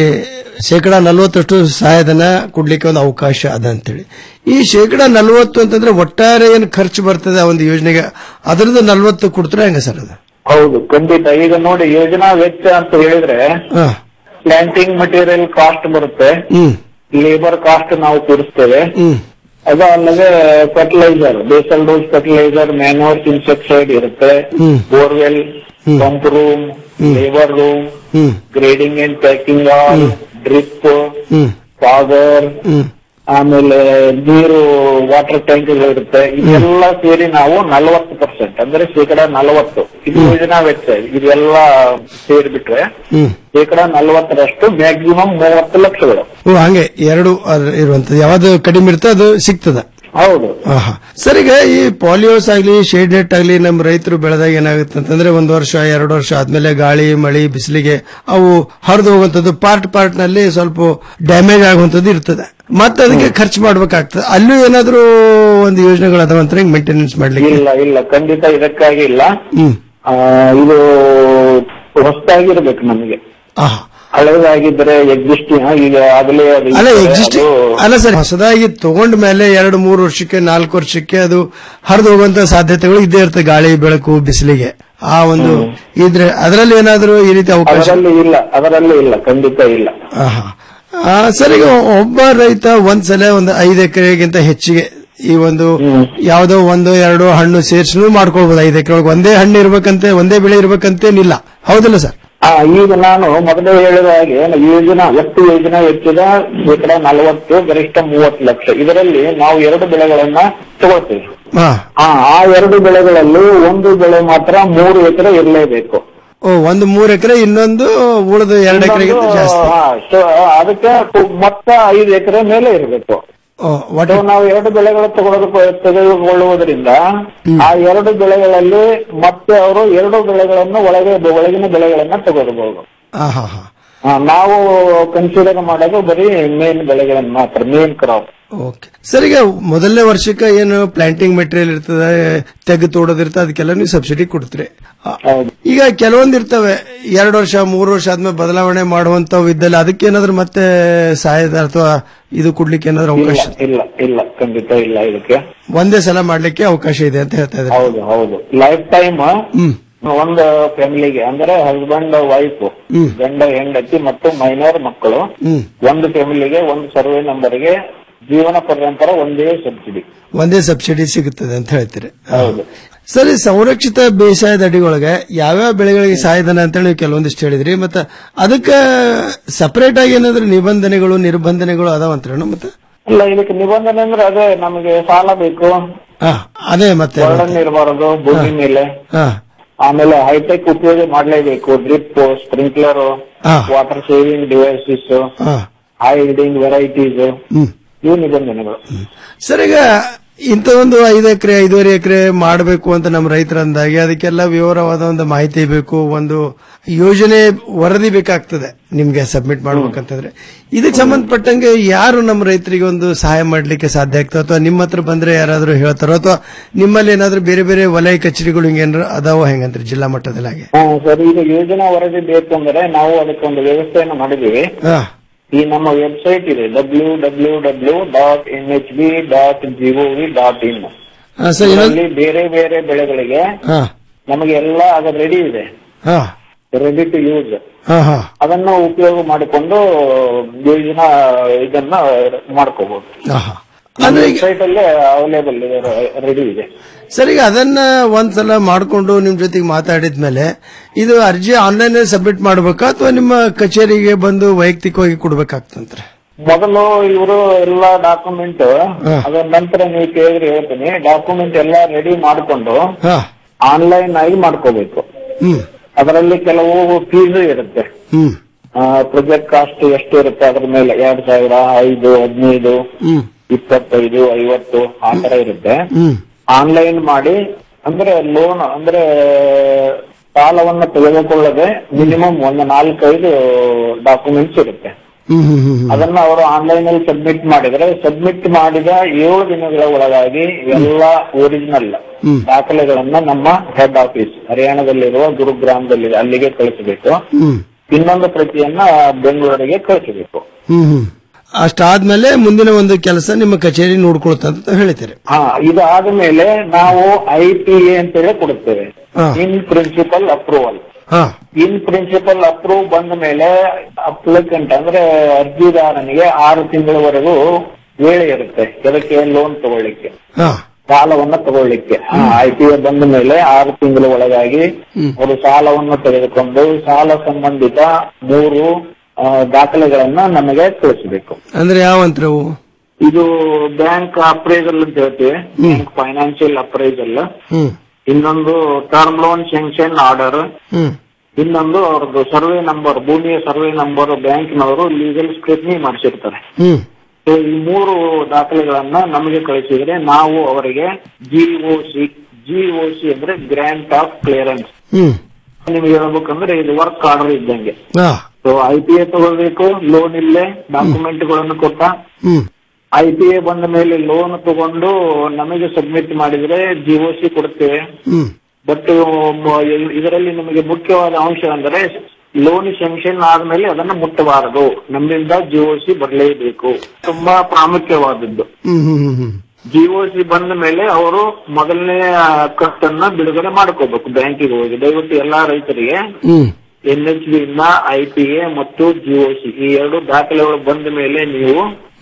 ಶೇಕಡ ನಲ್ವತ್ತಷ್ಟು ಸಹಾಯಧನ ಕೊಡ್ಲಿಕ್ಕೆ ಒಂದು ಅವಕಾಶ ಅದ ಅಂತೇಳಿ ಈ ಶೇಕಡ ನಲ್ವತ್ತು ಅಂತಂದ್ರೆ ಒಟ್ಟಾರೆ ಏನು ಖರ್ಚು ಬರ್ತದೆ ಆ ಒಂದು ಯೋಜನೆಗೆ ಅದರದ್ದು ನಲ್ವತ್ತು ಕೊಡ್ತಾರೆ ಹೆಂಗ ಸರ್ ಅದು
ಹೌದು ಖಂಡಿತ ಈಗ ನೋಡಿ ಯೋಜನಾ ವೆಚ್ಚ ಅಂತ ಹೇಳಿದ್ರೆ
ಹಾ
ಪ್ಲಾಂಟಿಂಗ್ ಮಟೀರಿಯಲ್ ಕಾಸ್ಟ್ ಬರುತ್ತೆ
ಹ್ಮ್
ಲೇಬರ್ ಕಾಸ್ಟ್ ನಾವು ಕೂಡಿಸ್ತೇವೆ
ಹ್ಮ್
ಅದು ಅಲ್ಲದೆ fertiliser basal dose fertiliser manures insecticide ಇರುತ್ತೆ
ಹ್ಮ್.
Borewell pump room labour room
ಹ್ಮ್
grading and packing all drip
ಹ್ಮ್
ಫಾಗರ್
ಹ್ಮ್
ಆಮೇಲೆ ನೀರು ವಾಟರ್ ಟ್ಯಾಂಕ್ಗಳು ಇರುತ್ತೆ ಇದೆಲ್ಲ ಸೇರಿ ನಾವು ನಲವತ್ತು ಪರ್ಸೆಂಟ್ ಅಂದ್ರೆ ಶೇಕಡ ನಲವತ್ತು ಇದು ಯೋಜನಾ ವೆಚ್ಚ ಇದೆಲ್ಲ ಸೇರಿಬಿಟ್ರೆ
ಹ್ಮ್
ಶೇಕಡ ನಲವತ್ತರಷ್ಟು ಮ್ಯಾಕ್ಸಿಮಮ್ ಮೂವತ್ತು ಲಕ್ಷಗಳು
ಓ ಹಂಗೆ ಎರಡು ಅದ್ ಇರುವಂತದ್ದು ಯಾವ್ದು ಕಡಿಮೆ ಇರ್ತದೆ ಅದು ಸಿಗ್ತದ
ಹೌದು
ಆಹಾ. ಸರ್ ಈಗ ಈ ಪಾಲಿಯೋಸ್ ಆಗ್ಲಿ ಶೇಡ್ ನೆಟ್ ಆಗ್ಲಿ ನಮ್ಮ ರೈತರು ಬೆಳೆದಾಗ ಏನಾಗುತ್ತೆ ಅಂತಂದ್ರೆ ಒಂದು ವರ್ಷ ಎರಡು ವರ್ಷ ಆದ್ಮೇಲೆ ಗಾಳಿ ಮಳಿ ಬಿಸಿಲಿಗೆ ಅವು ಹರಿದು ಹೋಗುವಂತದ್ದು ಪಾರ್ಟ್ ಪಾರ್ಟ್ ನಲ್ಲಿ ಸ್ವಲ್ಪ ಡ್ಯಾಮೇಜ್ ಆಗುವಂತದ್ದು ಇರ್ತದೆ ಮತ್ತೆ ಅದಕ್ಕೆ ಖರ್ಚು ಮಾಡ್ಬೇಕಾಗ್ತದೆ ಅಲ್ಲೂ ಏನಾದ್ರೂ ಒಂದು ಯೋಜನೆಗಳು ಅದಾವಂತ ಮೇಂಟೆನೆನ್ಸ್ ಮಾಡ್ಲಿಕ್ಕೆ
ಇಲ್ಲ ಇಲ್ಲ ಖಂಡಿತ ಇದಕ್ಕಾಗಿ ಇಲ್ಲ
ಹ್ಮ್
ಆ, ಇದು ಹೊಸದಾಗಿರ್ಬೇಕು ನಮಗೆ
ಆಹಾ.
ಹಳೆದಾಗಿದ್ರೆ ಎಕ್ಸಿಸ್ಟಿಂಗ್ ಈಗ ಆಗಲೇ ಅದು
ಅಲ್ಲ
ಇದ್ರೆ
ಎಕ್ಸಿಸ್ಟಿಂಗ್
ಅದು-
ಅಲ್ಲ ಸರ್ ಹೊಸದಾಗಿ ತಗೊಂಡ ಮೇಲೆ ಎರಡು ಮೂರು ವರ್ಷಕ್ಕೆ ನಾಲ್ಕು ವರ್ಷಕ್ಕೆ ಅದು ಹರಿದು ಹೋಗುವಂತ ಸಾಧ್ಯತೆಗಳು ಇದ್ದೇ ಇರ್ತದೆ ಗಾಳಿ ಬೆಳಕು ಬಿಸಿಲಿಗೆ ಆ ಒಂದು ಇದ್ರೆ ಅದರಲ್ಲಿ ಏನಾದ್ರೂ ಈ ರೀತಿ ಅವಕಾಶ
ಅದರಲ್ಲಿ ಇಲ್ಲ ಅದರಲ್ಲಿ ಇಲ್ಲ ಖಂಡಿತ ಇಲ್ಲ
ಆಹಾ. ಆ, ಸರ್ ಈಗ ಒಬ್ಬ ರೈತ ಒಂದ್ಸಲ ಒಂದು ಐದು ಎಕರೆಗಿಂತ ಹೆಚ್ಚಿಗೆ ಈ ಒಂದು ಯಾವ್ದೋ ಒಂದು ಎರಡು ಹಣ್ಣು ಸೇರ್ಸ್ನು ಮಾಡ್ಕೊಳ್ಬಹುದು ಐದು ಎಕರೆ ಒಳಗೆ ಒಂದೇ ಹಣ್ಣು ಇರ್ಬೇಕಂತೆ ಒಂದೇ ಬೆಳೆ ಇರ್ಬೇಕಂತೇನಿಲ್ಲ ಹೌದಿಲ್ಲ ಸರ್
ಆ, ಈಗ ನಾನು ಮೊದಲೇ ಹೇಳಿದ ಹಾಗೆ ಯೋಜನಾ ಒಟ್ಟು ಯೋಜನಾ ವೆಚ್ಚದ ಶೇಕಡ ನಲವತ್ತು ಗರಿಷ್ಠ ಮೂವತ್ತು ಲಕ್ಷ ಇದರಲ್ಲಿ ನಾವು ಎರಡು ಬೆಳೆಗಳನ್ನ ತಗೊಳ್ತೀವಿ
ಹಾ
ಆ ಆ ಎರಡು ಬೆಳೆಗಳಲ್ಲಿ ಒಂದು ಬೆಳೆ ಮಾತ್ರ ಮೂರು ಎಕರೆ ಇರಲೇಬೇಕು
ಓ ಒಂದು ಮೂರ್ ಎಕರೆ ಇನ್ನೊಂದು ಉಳಿದ ಎರಡು ಎಕರೆಗೆ ಜಾಸ್ತಿ
ಅದಕ್ಕೆ ಮೊತ್ತ ಐದು ಎಕರೆ ಮೇಲೆ ಇರಬೇಕು
ಓ,
ಒಟ್ಟು ನಾವು ಎರಡು ಬೆಳೆಗಳು ತಗೊಳ್ಳೋದು ತೆಗೆದುಕೊಳ್ಳುವುದರಿಂದ ಆ ಎರಡು ಬೆಳೆಗಳಲ್ಲಿ ಮತ್ತೆ ಅವರು ಎರಡು ಬೆಳೆಗಳನ್ನು ಒಳಗೆ ಒಳಗಿನ ಬೆಳೆಗಳನ್ನ ತಗೋಬಹುದು
ಹಾ ಹಾ ಹಾ
ಆ, ನಾವು ಕನ್ಸಿಡರ್ ಮಾಡೋದು ಬರೀ ಮೇನ್ ಬೆಳೆಗಳನ್ನ ಮಾತ್ರ ಮೇನ್ ಕ್ರಾಪ್
ಓಕೆ ಸರ್ ಈಗ ಮೊದಲನೇ ವರ್ಷಕ್ಕೆ ಏನು ಪ್ಲಾಂಟಿಂಗ್ ಮೆಟೀರಿಯಲ್ ಇರ್ತದೆ ತೆಗ್ ತೋಡೋದಿರ್ತದೆ ಅದಕ್ಕೆಲ್ಲ ನೀವು ಸಬ್ಸಿಡಿ ಕೊಡ್ತೀರಿ ಆ, ಈಗ ಕೆಲವೊಂದು ಇರ್ತವೆ ಎರಡು ವರ್ಷ ಮೂರು ವರ್ಷ ಆದ್ಮೇಲೆ ಬದಲಾವಣೆ ಮಾಡುವಂತವು ಇದ್ದಲ್ಲಿ ಅದಕ್ಕೆ ಏನಾದ್ರು ಮತ್ತೆ ಸಹಾಯದ ಅಥವಾ ಇದು ಕೊಡ್ಲಿಕ್ಕೆ ಏನಾದ್ರು
ಇಲ್ಲ
ಅವಕಾಶ
ಇಲ್ಲ ಇಲ್ಲ ಖಂಡಿತ ಇಲ್ಲ ಇದಕ್ಕೆ
ಒಂದೇ ಸಲ ಮಾಡ್ಲಿಕ್ಕೆ ಅವಕಾಶ ಇದೆ ಅಂತ ಹೇಳ್ತಾ ಇದ್ದಾರೆ
ಹೌದು ಹೌದು ಲೈಫ್ ಟೈಮ್
ಹ್ಮ್
ಒಂದು ಫ್ಯಾಮಿಲಿಗೆ ಅಂದ್ರೆ ಹಸ್ಬೆಂಡ್ ವೈಫ್
ಹ್ಮ್.
ಗಂಡ ಹೆಂಡತಿ ಮತ್ತು ಮೈನರ್ ಮಕ್ಕಳು
ಹ್ಮ್
ಒಂದು ಫ್ಯಾಮಿಲಿಗೆ ಒಂದು ಸರ್ವೆ ನಂಬರ್ಗೆ ಜೀವನ ಪರ್ಯಂತರ ಒಂದೇ ಸಬ್ಸಿಡಿ
ಒಂದೇ ಸಬ್ಸಿಡಿ ಸಿಗುತ್ತದೆ ಅಂತ ಹೇಳ್ತೀರಿ
ಹೌದು
ಸರಿ ಸಂರಕ್ಷಿತ ಬೇಸಾಯದ ಅಡಿಯೊಳಗೆ ಯಾವ್ಯಾವ ಬೆಳೆಗಳಿಗೆ ಸಹಾಯಧನ ಅಂತ ಹೇಳಿ ಕೆಲವೊಂದಿಷ್ಟು ಹೇಳಿದ್ರಿ ಮತ್ತೆ ಅದಕ್ಕೆ ಸಪರೇಟ್ ಆಗಿ ಏನಾದ್ರು ನಿಬಂಧನೆಗಳು ನಿರ್ಬಂಧನೆಗಳು ಅದಾವಂತ್ರೇನು ಮತ್ತೆ
ಇಲ್ಲ ಇದಕ್ಕೆ ನಿಬಂಧನೆ ಅಂದ್ರೆ ಅದೇ ನಮಗೆ ಸಾಲ ಬೇಕು
ಹಾ ಅದೇ ಮತ್ತೆ
ವರ್ಣನ್ ಇರಬಾರದು ಭೂಮಿ ಮೇಲೆ
ಹಾ
ಆಮೇಲೆ ಹೈಟೆಕ್ ಉಪಯೋಗ ಮಾಡಲೇಬೇಕು ಡ್ರಿಪ್ ಸ್ಪ್ರಿಂಕ್ಲರ್
ಹಾ.
ವಾಟರ್ ಸೇವಿಂಗ್ ಡಿವೈಸಸ್
ಹಾ
ಹೈ ಹಿಲ್ಡಿಂಗ್ ವೆರೈಟೀಸ್
ಹ್ಮ್
ಇವು ನಿಬಂಧನೆಗಳು
ಸರ್ ಈಗ ಇಂಥ ಒಂದು ಐದು ಎಕರೆ ಐದೂವರೆ ಎಕರೆ ಮಾಡಬೇಕು ಅಂತ ನಮ್ಮ ರೈತರು ಅಂದಾಗೆ ಅದಕ್ಕೆಲ್ಲ ವಿವರವಾದ ಒಂದು ಮಾಹಿತಿ ಬೇಕು ಒಂದು ಯೋಜನೆ ವರದಿ ಬೇಕಾಗ್ತದೆ ನಿಮ್ಗೆ ಸಬ್ಮಿಟ್ ಮಾಡ್ಬೇಕಂತಂದ್ರೆ ಇದಕ್ಕೆ ಸಂಬಂಧಪಟ್ಟಂಗೆ ಯಾರು ನಮ್ಮ ರೈತರಿಗೆ ಒಂದು ಸಹಾಯ ಮಾಡ್ಲಿಕ್ಕೆ ಸಾಧ್ಯ ಆಗ್ತದೆ ಅಥವಾ ನಿಮ್ಮ ಹತ್ರ ಬಂದ್ರೆ ಯಾರಾದ್ರೂ ಹೇಳ್ತಾರೋ ಅಥವಾ ನಿಮ್ಮಲ್ಲಿ ಏನಾದ್ರೂ ಬೇರೆ ಬೇರೆ ವಲಯ ಕಚೇರಿಗಳು ಹಿಂಗೇನಾದ್ರು ಅದಾವ ಹೆಂಗಂದ್ರೆ ಜಿಲ್ಲಾ ಮಟ್ಟದಲ್ಲಿ ಹಾಗೆ
ಹಾ ಸರ್ ಈಗ ಯೋಜನಾ ವರದಿ ಬೇಕಂದ್ರೆ ನಾವು ಅದಕ್ಕೊಂದು ವ್ಯವಸ್ಥೆಯನ್ನು ಮಾಡಿದೀವಿ
ಹಾ
ಈ ನಮ್ಮ ವೆಬ್ಸೈಟ್ ಇದೆ W W W dot N H B dot gov dot in
ಹಾ, ಸರ್ ಇನ್ನೊಂದು
ಇದರಲ್ಲಿ ಬೇರೆ ಬೇರೆ ಬೆಳೆಗಳಿಗೆ
ಹಾ
ನಮಗೆ ಎಲ್ಲ ಅದು ರೆಡಿ ಇದೆ
ಹಾ
ರೆಡಿ ಟು ಯೂಸ್
ಹಾ ಹಾ
ಅದನ್ನು ಉಪಯೋಗ ಮಾಡಿಕೊಂಡು ಯೋಜನಾ ಇದನ್ನ ಮಾಡ್ಕೋಬಹುದು
ಹಾ ಹಾ
ವೆಬ್ಸೈಟ್ ಅಲ್ಲೇ ಅವೈಲೇಬಲ್ ಇದೆ ರೆಡಿ ಇದೆ
ಸರ್ ಈಗ ಅದನ್ನ ಒಂದ್ಸಲ ಮಾಡ್ಕೊಂಡು ನಿಮ್ ಜೊತೆಗೆ ಮಾತಾಡಿದ್ಮೇಲೆ ಇದು ಅರ್ಜಿ ಆನ್ಲೈನ್ ಸಬ್ಮಿಟ್ ಮಾಡ್ಬೇಕಾ ಅಥವಾ ನಿಮ್ಮ ಕಚೇರಿಗೆ ಬಂದು ವೈಯಕ್ತಿಕವಾಗಿ ಕೊಡ್ಬೇಕಾಗ್ತಂತ್ರ
ಮೊದಲು ಇವರು ಎಲ್ಲ ಡಾಕ್ಯುಮೆಂಟ್ ಅದರ ನಂತರ ನೀವು ಕೇಳಿದ್ರೆ ಹೇಳ್ತೀನಿ ಡಾಕ್ಯುಮೆಂಟ್ ಎಲ್ಲ ರೆಡಿ ಮಾಡಿಕೊಂಡು
ಹಾ
ಆನ್ಲೈನ್ ಆಗಿ ಮಾಡ್ಕೋಬೇಕು
ಹ್ಮ್
ಅದರಲ್ಲಿ ಕೆಲವು ಫೀಸ್ ಇರುತ್ತೆ
ಹ್ಮ್
ಪ್ರೊಜೆಕ್ಟ್ ಕಾಸ್ಟ್ ಎಷ್ಟು ಇರುತ್ತೆ ಅದ್ರ ಮೇಲೆ ಎರಡ್ ಸಾವಿರ ಐದು ಹದಿನೈದು
ಹ್ಮ್
ಇಪ್ಪತ್ತೈದು ಐವತ್ತು ಆ ತರ ಇರುತ್ತೆ
ಹ್ಮ್
ಆನ್ಲೈನ್ ಮಾಡಿ ಅಂದ್ರೆ ಲೋನ್ ಅಂದ್ರೆ ಸಾಲವನ್ನು ತೆಗೆದುಕೊಳ್ಳದೆ ಮಿನಿಮಮ್ ಒಂದು ನಾಲ್ಕೈದು ಡಾಕ್ಯುಮೆಂಟ್ಸ್ ಇರುತ್ತೆ
ಹ್ಮ್ ಹ್ಮ್ ಹ್ಮ್ ಹ್ಮ್
ಅದನ್ನ ಅವರು ಆನ್ಲೈನ್ ಅಲ್ಲಿ ಸಬ್ಮಿಟ್ ಮಾಡಿದ್ರೆ ಸಬ್ಮಿಟ್ ಮಾಡಿದ ಏಳು ದಿನಗಳ ಒಳಗಾಗಿ ಎಲ್ಲ ಒರಿಜಿನಲ್
ಹ್ಮ್.
ದಾಖಲೆಗಳನ್ನ ನಮ್ಮ ಹೆಡ್ ಆಫೀಸ್ ಹರಿಯಾಣದಲ್ಲಿರುವ ಗುರುಗ್ರಾಮದಲ್ಲಿದೆ ಅಲ್ಲಿಗೆ ಕಳಿಸಬೇಕು
ಹ್ಮ್
ಇನ್ನೊಂದು ಪ್ರತಿಯನ್ನ ಬೆಂಗಳೂರಿಗೆ ಕಳಿಸಬೇಕು
ಹ್ಮ್ ಹ್ಮ್ ಅಷ್ಟಾದ್ಮೇಲೆ ಮುಂದಿನ ಒಂದು ಕೆಲಸ ನಿಮ್ಮ ಕಚೇರಿ ನೋಡ್ಕೊಳ್ತಂತ ಹೇಳ್ತೀರಿ
ಹಾ ಇದಾದ ಮೇಲೆ ನಾವು ಐ ಪಿ ಎ ಅಂತೇಳಿ ಕೊಡುತ್ತೇವೆ
ಹಾ.
ಇನ್ ಪ್ರಿನ್ಸಿಪಲ್ ಅಪ್ರೂವಲ್
ಹಾ
ಇನ್ ಪ್ರಿನ್ಸಿಪಲ್ ಅಪ್ರೂವ್ ಬಂದ ಮೇಲೆ ಅಪ್ಲಿಕೆಂಟ್ ಅಂದ್ರೆ ಅರ್ಜಿದಾರನಿಗೆ ಆರು ತಿಂಗಳವರೆಗೂ ವೇಳೆ ಇರುತ್ತೆ ಇದಕ್ಕೆ ಲೋನ್ ತಗೊಳ್ಳಿಕ್ಕೆ
ಹಾ
ಸಾಲವನ್ನ ತಗೊಳ್ಳಿಕ್ಕೆ ಐ ಪಿ ಎ ಬಂದ ಮೇಲೆ ಆರು ತಿಂಗಳ ಒಳಗಾಗಿ
ಹ್ಮ್.
ಅವರು ಸಾಲವನ್ನು ತೆಗೆದುಕೊಂಡು ಸಾಲ ಸಂಬಂಧಿತ ಮೂರು ಆ, ದಾಖಲೆಗಳನ್ನ ನಮಗೆ ತಿಳಿಸಬೇಕು
ಅಂದ್ರೆ ಯಾವಂತ್ರ ಅವು
ಇದು ಬ್ಯಾಂಕ್ ಅಪ್ರೈಸಲ್ ಅಂತ ಹೇಳ್ತೀವಿ ಬ್ಯಾಂಕ್ ಫೈನಾನ್ಷಿಯಲ್ ಅಪ್ರೈಸಲ್
ಹ್ಮ್
ಇನ್ನೊಂದು ಟರ್ಮ್ ಲೋನ್ ಸ್ಯಾಂಕ್ಷನ್ ಆರ್ಡರ್
ಹ್ಮ್
ಇನ್ನೊಂದು ಅವ್ರದ್ದು ಸರ್ವೆ ನಂಬರ್ ಭೂಮಿಯ ಸರ್ವೆ ನಂಬರ್ ಬ್ಯಾಂಕ್ನವರು ಲೀಗಲ್ ಸ್ಕ್ರೂಟ್ನಿ ಮಾಡಿಸಿರ್ತಾರೆ
ಹ್ಮ್
ಸೊ ಈ ಮೂರು ದಾಖಲೆಗಳನ್ನ ನಮಗೆ ಕಳಿಸಿದ್ರೆ ನಾವು ಅವರಿಗೆ ಜಿಒಸಿ ಜಿಒಸಿ ಅಂದ್ರೆ ಗ್ರಾಂಟ್ ಆಫ್ ಕ್ಲಿಯರೆನ್ಸ್
ಹ್ಮ್
ನಿಮ್ಗೆ ಹೇಳ್ಬೇಕಂದ್ರೆ ಇದು ವರ್ಕ್ ಆರ್ಡರ್ ಇದ್ದಂಗೆ
ಹಾ
ಸೊ ಐ ಪಿ ಎ ತಗೊಳ್ಬೇಕು ಲೋನ್ ಇಲ್ಲೇ ಡಾಕ್ಯುಮೆಂಟ್ ಗಳನ್ನು ಕೊಟ್ಟ
ಹ್ಮ್
ಐ ಪಿ ಎ ಬಂದ ಮೇಲೆ ಲೋನ್ ತಗೊಂಡು ನಮಗೆ ಸಬ್ಮಿಟ್ ಮಾಡಿದ್ರೆ ಜಿಒಸಿ ಕೊಡ್ತೇವೆ
ಹ್ಮ್
ಬಟ್ ಇದರಲ್ಲಿ ನಿಮಗೆ ಮುಖ್ಯವಾದ ಅಂಶ ಅಂದರೆ ಲೋನ್ ಸ್ಯಾಂಕ್ಷನ್ ಆದ್ಮೇಲೆ ಅದನ್ನ ಮುಟ್ಟಬಾರದು ನಮ್ಮಿಂದ ಜಿಒಸಿ ಬರಲೇಬೇಕು ತುಂಬಾ ಪ್ರಾಮುಖ್ಯವಾದದ್ದು
ಹ್ಮ್ ಹ್ಮ್ ಹ್ಮ್ ಹ್ಮ್
ಜಿಒಸಿ ಬಂದ ಮೇಲೆ ಅವರು ಮೊದಲನೇ ಕಟ್ಟನ್ನ ಬಿಡುಗಡೆ ಮಾಡ್ಕೋಬೇಕು ಬ್ಯಾಂಕಿಗೆ ಹೋಗಿ ದಯವಿಟ್ಟು ಎಲ್ಲಾ ರೈತರಿಗೆ
ಹ್ಮ್
ಎನ್ ಎಚ್ ಬಿ ಇಂದ ಐ ಪಿ ಎ ಮತ್ತು ಜಿಒಸಿ ಈ ಎರಡು ದಾಖಲೆಗಳು ಬಂದ ಮೇಲೆ ನೀವು
ಹ್ಮ್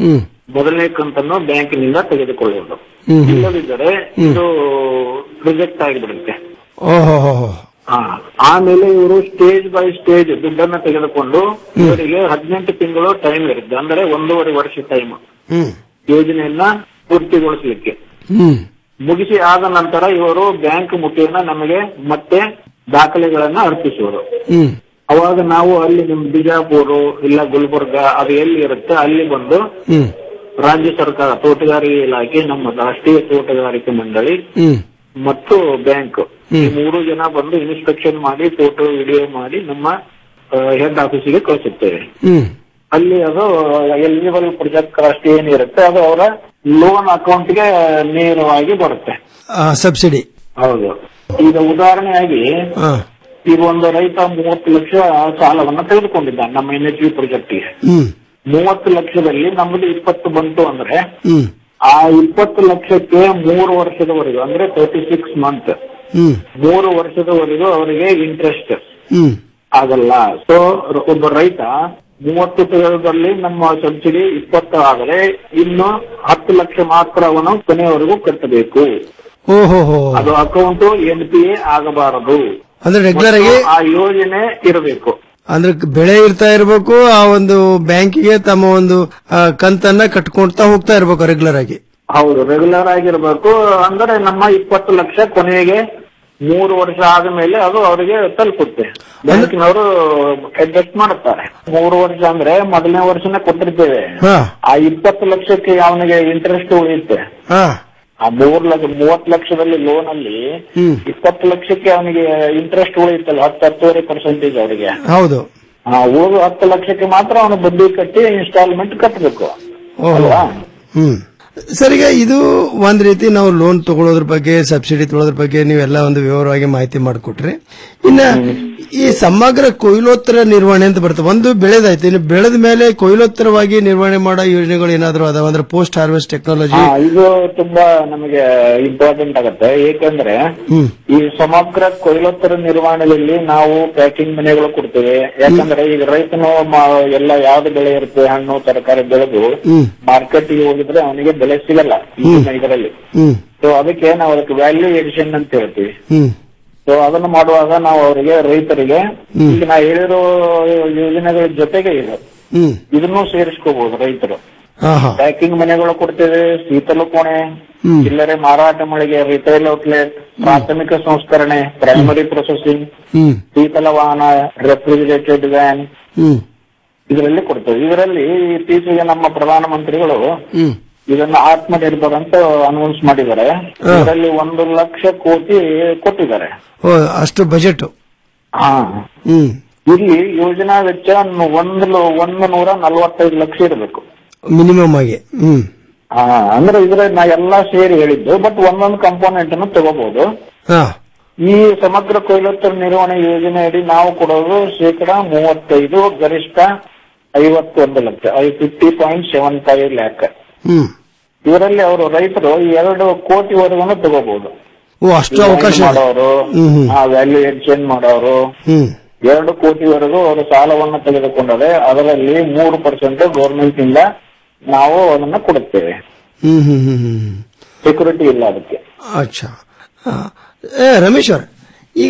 ಮೊದಲನೇ ಕಂತನ್ನು ಬ್ಯಾಂಕಿನಿಂದ ತೆಗೆದುಕೊಳ್ಳುವುದು
ಹ್ಮ್ ಹ್ಮ್.
ಇಲ್ಲದಿದ್ದರೆ ಇದು ರಿಜೆಕ್ಟ್ ಆಗಿಬಿಡುತ್ತೆ
ಓಹೋ ಹೋ ಹೋ
ಹಾ ಆಮೇಲೆ ಇವರು ಸ್ಟೇಜ್ ಬೈ ಸ್ಟೇಜ್ ದುಡ್ಡನ್ನ ತೆಗೆದುಕೊಂಡು ಇವರಿಗೆ ಹದಿನೆಂಟು ತಿಂಗಳು ಟೈಮ್ ಇರುತ್ತೆ ಅಂದ್ರೆ ಒಂದೂವರೆ ವರ್ಷ ಟೈಮ್
ಹ್ಮ್
ಯೋಜನೆಯನ್ನ ಪೂರ್ತಿಗೊಳಿಸಲಿಕ್ಕೆ
ಹ್ಮ್
ಮುಗಿಸಿ ಆದ ನಂತರ ಇವರು ಬ್ಯಾಂಕ್ ಮುಖೇನ ನಮಗೆ ಮತ್ತೆ ದಾಖಲೆಗಳನ್ನ ಅರ್ಪಿಸುವರು
ಹ್ಮ್
ಅವಾಗ ನಾವು ಅಲ್ಲಿ ನಿಮ್ ಬಿಜಾಪುರ ಇಲ್ಲ ಗುಲ್ಬರ್ಗ ಅದು ಎಲ್ಲಿ ಇರುತ್ತೆ ಅಲ್ಲಿ ಬಂದು
ಹ್ಮ್
ರಾಜ್ಯ ಸರ್ಕಾರ ತೋಟಗಾರಿಕೆ ಇಲಾಖೆ ನಮ್ಮ ರಾಷ್ಟ್ರೀಯ ತೋಟಗಾರಿಕೆ ಮಂಡಳಿ
ಹ್ಮ್
ಮತ್ತು ಬ್ಯಾಂಕ್ ಈ ಮೂರು ಜನ ಬಂದು ಇನ್ಸ್ಪೆಕ್ಷನ್ ಮಾಡಿ ಫೋಟೋ ವಿಡಿಯೋ ಮಾಡಿ ನಮ್ಮ ಹೆಡ್ ಆಫೀಸಿಗೆ ಕಳಿಸುತ್ತೇವೆ
ಹ್ಮ್
ಅಲ್ಲಿ ಅದು ಎಲಿಜಿಬಲ್ ಪ್ರಾಜೆಕ್ಟ್ ಕಾಸ್ಟ್ ಏನಿರುತ್ತೆ ಅದು ಅವರ ಲೋನ್ ಅಕೌಂಟ್ಗೆ ನೇರವಾಗಿ ಬರುತ್ತೆ
ಸಬ್ಸಿಡಿ
ಹೌದು ಈಗ ಉದಾಹರಣೆಯಾಗಿ
ಹಾ
ಈಗ ಒಂದು ರೈತ ಮೂವತ್ತು ಲಕ್ಷ ಸಾಲವನ್ನ ತೆಗೆದುಕೊಂಡಿದ್ದಾನೆ ನಮ್ಮ ಎನ್ ಎಚ್ ವಿ ಪ್ರಾಜೆಕ್ಟ್ಗೆ
ಹ್ಮ್
ಮೂವತ್ತು ಲಕ್ಷದಲ್ಲಿ ನಮ್ಮದು ಇಪ್ಪತ್ತು ಬಂತು ಅಂದ್ರೆ
ಹ್ಮ್
ಆ ಇಪ್ಪತ್ತು ಲಕ್ಷಕ್ಕೆ ಮೂರು ವರ್ಷದವರೆಗೂ ಅಂದ್ರೆ ತರ್ಟಿ ಸಿಕ್ಸ್ ಮಂತ್
ಹ್ಮ್
ಮೂರು ವರ್ಷದವರೆಗೂ ಅವರಿಗೆ ಇಂಟ್ರೆಸ್ಟ್
ಹ್ಮ್
ಆಗಲ್ಲ ಸೊ ಒಬ್ಬ ರೈತ ಮೂವತ್ತು ತೆಗೆದಲ್ಲಿ ನಮ್ಮ ಸಬ್ಸಿಡಿ ಇಪ್ಪತ್ತು ಆದರೆ ಇನ್ನು ಹತ್ತು ಲಕ್ಷ ಮಾತ್ರ ಅವನು ಕೊನೆಯವರೆಗೂ ಕಟ್ಟಬೇಕು
ಓಹೋ ಹೋ
ಅದು ಅಕೌಂಟ್ ಎನ್ ಪಿ ಎ ಆಗಬಾರದು
ಅಂದ್ರೆ ರೆಗ್ಯುಲರ್ ಆಗಿ
ಮತ್ತು ಆ ಯೋಜನೆ ಇರಬೇಕು
ಅಂದ್ರೆ ಬೆಳೆ ಇರ್ತಾ ಇರ್ಬೇಕು ಆ ಒಂದು ಬ್ಯಾಂಕಿಗೆ ತಮ್ಮ ಒಂದು ಆ, ಕಂತನ್ನ ಕಟ್ಕೊಂಡ್ತಾ ಹೋಗ್ತಾ ಇರ್ಬೇಕು ರೆಗ್ಯುಲರ್ ಆಗಿ
ಹೌದು ರೆಗ್ಯುಲರ್ ಆಗಿರ್ಬೇಕು ಅಂದ್ರೆ ನಮ್ಮ ಇಪ್ಪತ್ತು ಲಕ್ಷ ಕೊನೆಗೆ ಮೂರು ವರ್ಷ ಆದ ಮೇಲೆ ಅದು ಅವರಿಗೆ ತಲುಪುತ್ತೆ ಬ್ಯಾಂಕಿನವರು ಅಡ್ಜಸ್ಟ್ ಮಾಡುತ್ತಾರೆ ಮೂರು ವರ್ಷ ಅಂದ್ರೆ ಮೊದಲನೇ ವರ್ಷನೇ ಕೊಟ್ಟಿರ್ತೇವೆ
ಹಾ
ಆ ಇಪ್ಪತ್ತು ಲಕ್ಷಕ್ಕೆ ಅವನಿಗೆ ಇಂಟ್ರೆಸ್ಟ್ ಉಳಿಯುತ್ತೆ
ಹಾ
ಆ ಮೂರ್ ಲಕ್ಷ ಮೂವತ್ತು ಲಕ್ಷದಲ್ಲಿ ಲೋನ್ ಅಲ್ಲಿ
ಹ್ಮ್
ಇಪ್ಪತ್ತು ಲಕ್ಷಕ್ಕೆ ಅವನಿಗೆ ಇಂಟ್ರೆಸ್ಟ್ ಉಳಿಯುತ್ತಲ್ಲ ಹತ್ತು ಹತ್ತುವರೆ ಪರ್ಸೆಂಟೇಜ್ ಅವರಿಗೆ
ಹೌದು
ಆ ಉಳಿದು ಹತ್ತು ಲಕ್ಷಕ್ಕೆ ಮಾತ್ರ ಅವನು ಬಡ್ಡಿ ಕಟ್ಟಿ ಇನ್ಸ್ಟಾಲ್ಮೆಂಟ್ ಕಟ್ಟಬೇಕು
ಓಹೋ
ಅಲ್ವಾ
ಹ್ಮ್ ಸರ್ ಈಗ ಇದು ಒಂದ್ ರೀತಿ ನಾವು ಲೋನ್ ತಗೊಳ್ಳೋದ್ರ ಬಗ್ಗೆ ಸಬ್ಸಿಡಿ ತಗೊಳ್ಳೋದ್ರ ಬಗ್ಗೆ ನೀವೆಲ್ಲ ಒಂದು ವಿವರವಾಗಿ ಮಾಹಿತಿ ಮಾಡಿಕೊಟ್ರಿ ಇನ್ನ ಈ ಸಮಗ್ರ ಕೊಯ್ಲೋತ್ತರ ನಿರ್ವಹಣೆ ಅಂತ ಬರ್ತದೆ ಒಂದು ಬೆಳೆದಾಯ್ತು ಇನ್ನು ಬೆಳೆದ ಮೇಲೆ ಕೊಯ್ಲೋತ್ತರವಾಗಿ ನಿರ್ವಹಣೆ ಮಾಡೋ ಯೋಜನೆಗಳು ಏನಾದ್ರು ಅದಾವ ಅಂದ್ರೆ ಪೋಸ್ಟ್ ಹಾರ್ವೆಸ್ಟ್ ಟೆಕ್ನಾಲಜಿ
ಹಾ, ಇದು ತುಂಬಾ ನಮಗೆ ಇಂಪಾರ್ಟೆಂಟ್ ಆಗುತ್ತೆ ಏಕೆಂದ್ರೆ
ಹ್ಮ್
ಈ ಸಮಗ್ರ ಕೊಯ್ಲೋತ್ತರ ನಿರ್ವಹಣೆಯಲ್ಲಿ ನಾವು ಪ್ಯಾಕಿಂಗ್ ಮನೆಗಳು ಕೊಡ್ತೇವೆ ಯಾಕಂದ್ರೆ ಈಗ ರೈತನು ಮ- ಎಲ್ಲ ಯಾವ್ದು ಬೆಳೆ ಇರುತ್ತೆ ಹಣ್ಣು ತರಕಾರಿ ಬೆಳೆದು
ಹ್ಮ್
ಮಾರ್ಕೆಟ್ಗೆ ಹೋಗಿದ್ರೆ ಅವನಿಗೆ ಬೆಲೆ ಸಿಗಲ್ಲ ಈಗಿನ ಇದರಲ್ಲಿ
ಹ್ಮ್
ಸೊ ಅದಕ್ಕೆ ನಾವು ಅದಕ್ಕೆ ವ್ಯಾಲ್ಯೂ ಎಡಿಷನ್ ಅಂತ ಹೇಳ್ತೀವಿ
ಹ್ಮ್
ಸೊ ಅದನ್ನು ಮಾಡುವಾಗ ನಾವು ಅವರಿಗೆ ರೈತರಿಗೆ
ಹ್ಮ್.
ಈಗ ನಾ ಹೇಳಿರೋ ಯೋಜನೆಗಳ ಜೊತೆಗೆ ಇದು
ಹ್ಮ್
ಇದನ್ನು ಸೇರಿಸ್ಕೋಬಹುದು ರೈತರು
ಹಾ ಹಾ
ಪ್ಯಾಕಿಂಗ್ ಮನೆಗಳು ಕೊಡ್ತೇವೆ ಶೀತಲ ಕೋಣೆ
ಹ್ಮ್.
ಚಿಲ್ಲರೆ ಮಾರಾಟ ಮಳಿಗೆ ರಿಟೈಲ್ ಔಟ್ಲೆಟ್ ಪ್ರಾಥಮಿಕ ಸಂಸ್ಕರಣೆ ಪ್ರೈಮರಿ ಪ್ರೊಸೆಸಿಂಗ್
ಹ್ಮ್
ಶೀತಲ ವಾಹನ ರೆಫ್ರಿಜಿರೇಟೆಡ್ ವ್ಯಾನ್
ಹ್ಮ್
ಇದರಲ್ಲಿ ಕೊಡ್ತೇವೆ ಇದರಲ್ಲಿ ಇತ್ತೀಚೆಗೆ ನಮ್ಮ ಪ್ರಧಾನಮಂತ್ರಿಗಳು
ಹ್ಮ್
ಇದನ್ನ ಆತ್ಮನಿರ್ಭರ್ ಅಂತ ಅನೌನ್ಸ್ ಮಾಡಿದ್ದಾರೆ ಇದರಲ್ಲಿ ಒಂದು ಲಕ್ಷ ಕೋಟಿ ಕೊಟ್ಟಿದ್ದಾರೆ
ಓ ಅಷ್ಟು ಬಜೆಟ್
ಹಾ
ಹ್ಮ್
ಇಲ್ಲಿ ಯೋಜನಾ ವೆಚ್ಚ ಒಂದು ಲ- ಒಂದು ನೂರ ನಲವತ್ತೈದು ಲಕ್ಷ ಇರಬೇಕು
ಮಿನಿಮಮ್ ಆಗಿ ಹ್ಮ್
ಹಾ ಅಂದ್ರೆ ಇದ್ರ ನಾ ಎಲ್ಲಾ ಸೇರಿ ಹೇಳಿದ್ದು ಬಟ್ ಒಂದೊಂದು ಕಂಪೋನೆಂಟ್ ಅನ್ನು ತಗೋಬಹುದು
ಹಾ
ಈ ಸಮಗ್ರ ಕೊಯ್ಲೋತ್ತರ ನಿರ್ವಹಣೆ ಯೋಜನೆ ಅಡಿ ನಾವು ಕೊಡೋದು ಶೇಕಡ ಮೂವತ್ತೈದು ಗರಿಷ್ಠ ಐವತ್ತೊಂದು ಲಕ್ಷ ಐ fifty point seven five lakh
hmm
ಇದರಲ್ಲಿ ಅವರು ರೈತರು ಎರಡು ಕೋಟಿವರೆಗೂ ತಗೋಬಹುದು
ಓ ಅಷ್ಟು ಅವಕಾಶ ಇದೆ.
ಮಾಡೋರು
ಹ್ಮ್ ಹ್ಮ್
ವ್ಯಾಲ್ಯೂ ಎಕ್ಸ್ಚೇಂಜ್ ಮಾಡೋರು
ಹ್ಮ್
ಎರಡು ಕೋಟಿವರೆಗೂ ಅವರು ಸಾಲವನ್ನು ತೆಗೆದುಕೊಂಡರೆ ಅದರಲ್ಲಿ ಮೂರು ಪರ್ಸೆಂಟ್ ಗೌರ್ಮೆಂಟ್ ಇಂದ ನಾವು ಅದನ್ನ ಕೊಡುತ್ತೇವೆ
ಹ್ಮ್ ಹ್ಮ್ ಹ್ಮ್ ಹ್ಮ್
ಸೆಕ್ಯೂರಿಟಿ ಇಲ್ಲ ಅದಕ್ಕೆ
ಅಚ್ಚಾ ಆ, ಏ ರಮೇಶ್ ಅವ್ರ ಈಗ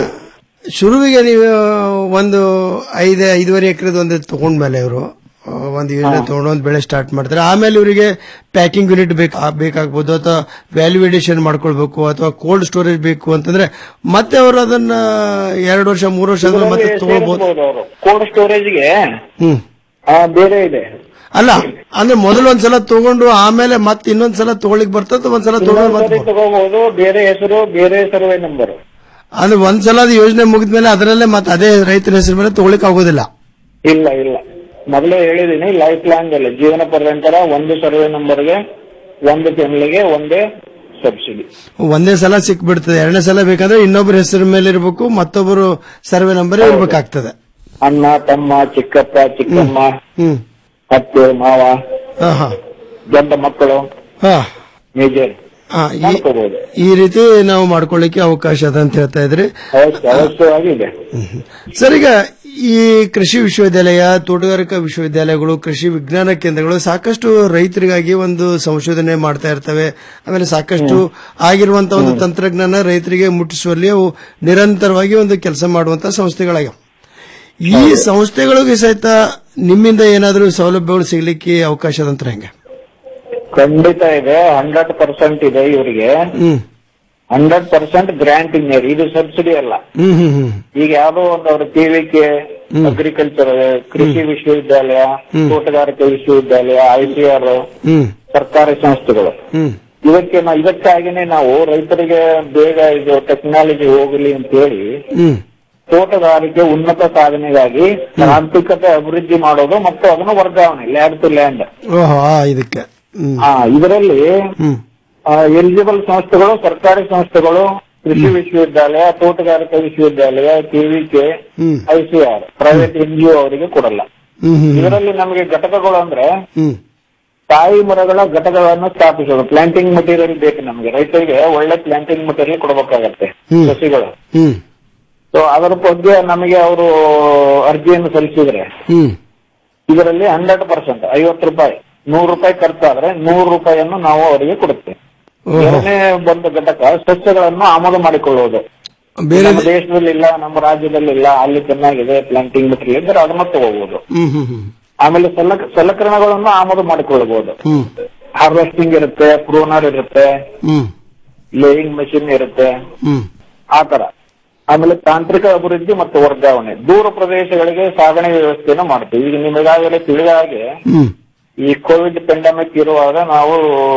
ಶುರುವಿಗೆ ನೀವು ಒಂದು ಐದು ಐದುವರೆ ಎಕರೆದ ಒಂದು ತಗೊಂಡ್ಮೇಲೆ ಇವರು ಒಂದು ಯೋಜನೆ ತಗೊಂಡು ಒಂದು ಬೆಳೆ ಸ್ಟಾರ್ಟ್ ಮಾಡ್ತಾರೆ ಆಮೇಲೆ ಇವರಿಗೆ ಪ್ಯಾಕಿಂಗ್ ಯೂನಿಟ್ ಬೇಕು ಬೇಕಾಗ್ಬೋದು ಅಥವಾ ವ್ಯಾಲ್ಯೂಡೇಷನ್ ಮಾಡ್ಕೊಳ್ಬೇಕು ಅಥವಾ ಕೋಲ್ಡ್ ಸ್ಟೋರೇಜ್ ಬೇಕು ಅಂತಂದ್ರೆ ಮತ್ತೆ ಅವರು ಅದನ್ನ ಎರಡು ವರ್ಷ ಮೂರು ವರ್ಷ ಆದ್ಮೇಲೆ ಮತ್ತೆ ತಗೊಳ್ಬಹುದು
ಅವರು ಕೋಲ್ಡ್ ಸ್ಟೋರೇಜ್ಗೆ
ಹ್ಮ್
ಬೇರೆ ಇದೆ
ಅಲ್ಲ ಅಂದ್ರೆ ಮೊದಲು ಒಂದ್ಸಲ ತಗೊಂಡು ಆಮೇಲೆ ಮತ್ತೆ ಇನ್ನೊಂದ್ಸಲ ತಗೊಳ್ಳಿಕ್ ಬರ್ತದೆ ಒಂದ್ಸಲ ತಗೊಂಡು ಮತ್ತೆ
ಇನ್ನೊಂದ್ಸರಿ ತಗೋಬಹುದು ಬೇರೆ ಹೆಸರು ಬೇರೆ ಸರ್ವೆ ನಂಬರ್
ಅಂದ್ರೆ ಒಂದ್ಸಲ ಅದು ಯೋಜನೆ ಮುಗಿದ್ಮೇಲೆ ಅದರಲ್ಲೇ ಮತ್ತೆ ಅದೇ ರೈತರ ಹೆಸರು ಮೇಲೆ ತಗೊಳ್ಳಿಕ್ ಆಗೋದಿಲ್ಲ
ಇಲ್ಲ ಇಲ್ಲ ಮೊದಲೇ ಹೇಳಿದೀನಿ ಲೈಫ್ ಲಾಂಗ್ ಅಲ್ಲಿ ಜೀವನ ಪರ್ಯಂತರ ಒಂದು ಸರ್ವೆ ನಂಬರ್ಗೆ ಒಂದು ತಿಂಗಳಿಗೆ ಒಂದೇ ಸಬ್ಸಿಡಿ
ಒಂದೇ ಸಲ ಸಿಕ್ಬಿಡ್ತದೆ ಎರಡನೇ ಸಲ ಬೇಕಂದ್ರೆ ಇನ್ನೊಬ್ಬರ ಹೆಸರು ಮೇಲೆ ಇರಬೇಕು ಮತ್ತೊಬ್ಬರು ಸರ್ವೆ ನಂಬರ್ ಇರ್ಬೇಕಾಗ್ತದೆ
ಅಣ್ಣ ತಮ್ಮ ಚಿಕ್ಕಪ್ಪ ಚಿಕ್ಕಮ್ಮ
ಹ್ಮ್
ಅತ್ತೆ ಮಾವ
ಹಾ ಹಾ
ದೊಡ್ಡ ಮಕ್ಕಳು
ಹಾ
ಮೇಜರ್
ಹಾ, ಈ-
ಮಾಡ್ಕೋಬಹುದು
ಈ ರೀತಿ ನಾವು ಮಾಡ್ಕೊಳ್ಳಿಕ್ಕೆ ಅವಕಾಶ ಅದ ಅಂತ ಹೇಳ್ತಾ ಇದ್ರಿ
ಅವಶ್ಯ ಅವಶ್ಯವಾಗಿ ಇದೆ
ಸರ್ ಈಗ ಈ ಕೃಷಿ ವಿಶ್ವವಿದ್ಯಾಲಯ ತೋಟಗಾರಿಕಾ ವಿಶ್ವವಿದ್ಯಾಲಯಗಳು ಕೃಷಿ ವಿಜ್ಞಾನ ಕೇಂದ್ರಗಳು ಸಾಕಷ್ಟು ರೈತರಿಗಾಗಿ ಒಂದು ಸಂಶೋಧನೆ ಮಾಡ್ತಾ ಇರ್ತವೆ ಆಮೇಲೆ ಸಾಕಷ್ಟು ಆಗಿರುವಂತ ಒಂದು ತಂತ್ರಜ್ಞಾನ ರೈತರಿಗೆ ಮುಟ್ಟಿಸುವಲ್ಲಿ ಅವು ನಿರಂತರವಾಗಿ ಒಂದು ಕೆಲಸ ಮಾಡುವಂತ ಸಂಸ್ಥೆಗಳಾಗ್ಯಾವ ಈ ಸಂಸ್ಥೆಗಳಿಗೆ ಸಹಿತ ನಿಮ್ಮಿಂದ ಏನಾದರೂ ಸೌಲಭ್ಯಗಳು ಸಿಗ್ಲಿಕ್ಕೆ ಅವಕಾಶ ಅದಂತ್ರ ಹೆಂಗೆ
ಖಂಡಿತ ಇದೆ ಹಂಡ್ರೆಡ್ ಪರ್ಸೆಂಟ್ ಇದೆ ಇವರಿಗೆ
ಹ್ಮ್
ಹಂಡ್ರೆಡ್ ಪರ್ಸೆಂಟ್ ಗ್ರಾಂಟ್ ಇನ್ನೇರು ಇದು ಸಬ್ಸಿಡಿ ಅಲ್ಲ
ಹ್ಮ್ ಹ್ಮ್ ಹ್ಮ್
ಈಗ ಯಾವ್ದೋ ಒಂದು ಅವ್ರ ಕೆ ಅಗ್ರಿಕಲ್ಚರ್ ಕೃಷಿ ವಿಶ್ವವಿದ್ಯಾಲಯ ತೋಟಗಾರಿಕೆ ವಿಶ್ವವಿದ್ಯಾಲಯ ಐಸಿಆರ್
ಹ್ಮ್
ಸರ್ಕಾರಿ ಸಂಸ್ಥೆಗಳು
ಹ್ಮ್
ಇದಕ್ಕೆ ನಾ- ಇದಕ್ಕಾಗಿನೇ ನಾವು ರೈತರಿಗೆ ಬೇಗ ಇದು ಟೆಕ್ನಾಲಜಿ ಹೋಗಲಿ ಅಂತ ಹೇಳಿ
ಹ್ಮ್
ತೋಟಗಾರಿಕೆ ಉನ್ನತ ಸಾಧನೆಗಾಗಿ ತಾಂತ್ರಿಕತೆ ಅಭಿವೃದ್ಧಿ ಮಾಡೋದು ಮತ್ತು ಅದನ್ನು ವರ್ಗಾವಣೆ ಲ್ಯಾಂಡ್ ಟು ಲ್ಯಾಂಡ್
ಓಹೋ ಆ, ಇದಕ್ಕೆ ಹ್ಮ್
ಆ ಇದರಲ್ಲಿ
ಹ್ಮ್
ಎಲಿಜಿಬಲ್ ಸಂಸ್ಥೆಗಳು ಸರ್ಕಾರಿ ಸಂಸ್ಥೆಗಳು ಕೃಷಿ ವಿಶ್ವವಿದ್ಯಾಲಯ ತೋಟಗಾರಿಕಾ ವಿಶ್ವವಿದ್ಯಾಲಯ KVK
hmm
ICR private NGO ಅವರಿಗೆ ಕೊಡಲ್ಲ
ಹ್ಮ್ ಹ್ಮ್
ಇದರಲ್ಲಿ ನಮಗೆ ಘಟಕಗಳು ಅಂದ್ರೆ
ಹ್ಮ್
ತಾಯಿ ಮರಗಳ ಘಟಕಗಳನ್ನು ಸ್ಥಾಪಿಸೋದು ಪ್ಲಾಂಟಿಂಗ್ ಮಟೀರಿಯಲ್ ಬೇಕು ನಮಗೆ ರೈತರಿಗೆ ಒಳ್ಳೆ ಪ್ಲಾಂಟಿಂಗ್ ಮಟೀರಿಯಲ್ ಕೊಡಬೇಕಾಗತ್ತೆ
ಹ್ಮ್.
ಸಸಿಗಳು
ಹ್ಮ್
ಸೊ ಅದರ ಬಗ್ಗೆ ನಮಗೆ ಅವರು ಅರ್ಜಿಯನ್ನು ಸಲ್ಲಿಸಿದ್ರೆ
ಹ್ಮ್
ಇದರಲ್ಲಿ ಹಂಡ್ರೆಡ್ ಪರ್ಸೆಂಟ್ ಐವತ್ತು ರೂಪಾಯಿ ನೂರು ರೂಪಾಯಿ ಖರ್ಚಾದ್ರೆ ನೂರು ರೂಪಾಯಿಯನ್ನು ನಾವು ಅವರಿಗೆ ಕೊಡುತ್ತೇವೆ
ಓಹೋ.
ಎರಡನೇ ಒಂದು ಘಟಕ ಸಸ್ಯಗಳನ್ನು ಆಮದು ಮಾಡಿಕೊಳ್ಳುವುದು
ಬೇರೆ
ನಮ್ಮ ದೇಶದಲ್ಲಿ ಇಲ್ಲ ನಮ್ಮ ರಾಜ್ಯದಲ್ಲಿ ಇಲ್ಲ ಅಲ್ಲಿ ಚೆನ್ನಾಗಿದೆ ಪ್ಲಾಂಟಿಂಗ್ ಮಟೀರಿಯಲ್ ಇದ್ರೆ ಅದನ್ನ ತಗೋಬಹುದು
ಹ್ಮ್ ಹ್ಮ್ ಹ್ಮ್
ಆಮೇಲೆ ಸಲಕ ಸಲಕರಣೆಗಳನ್ನು ಆಮದು ಮಾಡಿಕೊಳ್ಳಬಹುದು
ಹ್ಮ್
ಹಾರ್ವೆಸ್ಟಿಂಗ್ ಇರುತ್ತೆ ಪ್ರೂನರ್ ಇರುತ್ತೆ
ಹ್ಮ್
ಲೇಯಿಂಗ್ ಮಷಿನ್ ಇರುತ್ತೆ
ಹ್ಮ್
ಆ ತರ ಆಮೇಲೆ ತಾಂತ್ರಿಕ ಅಭಿವೃದ್ಧಿ ಮತ್ತು ವರ್ಗಾವಣೆ ದೂರ ಪ್ರದೇಶಗಳಿಗೆ ಸಾಗಣೆ ವ್ಯವಸ್ಥೆಯನ್ನು ಮಾಡ್ತೀವಿ ಈಗ ನಿಮಗಾಗಲೇ ತಿಳಿದ ಹಾಗೆ
ಹ್ಮ್
ಈ ಕೋವಿಡ್ ಪೆಂಡಮಿಕ್ ಇರುವಾಗ ನಾವು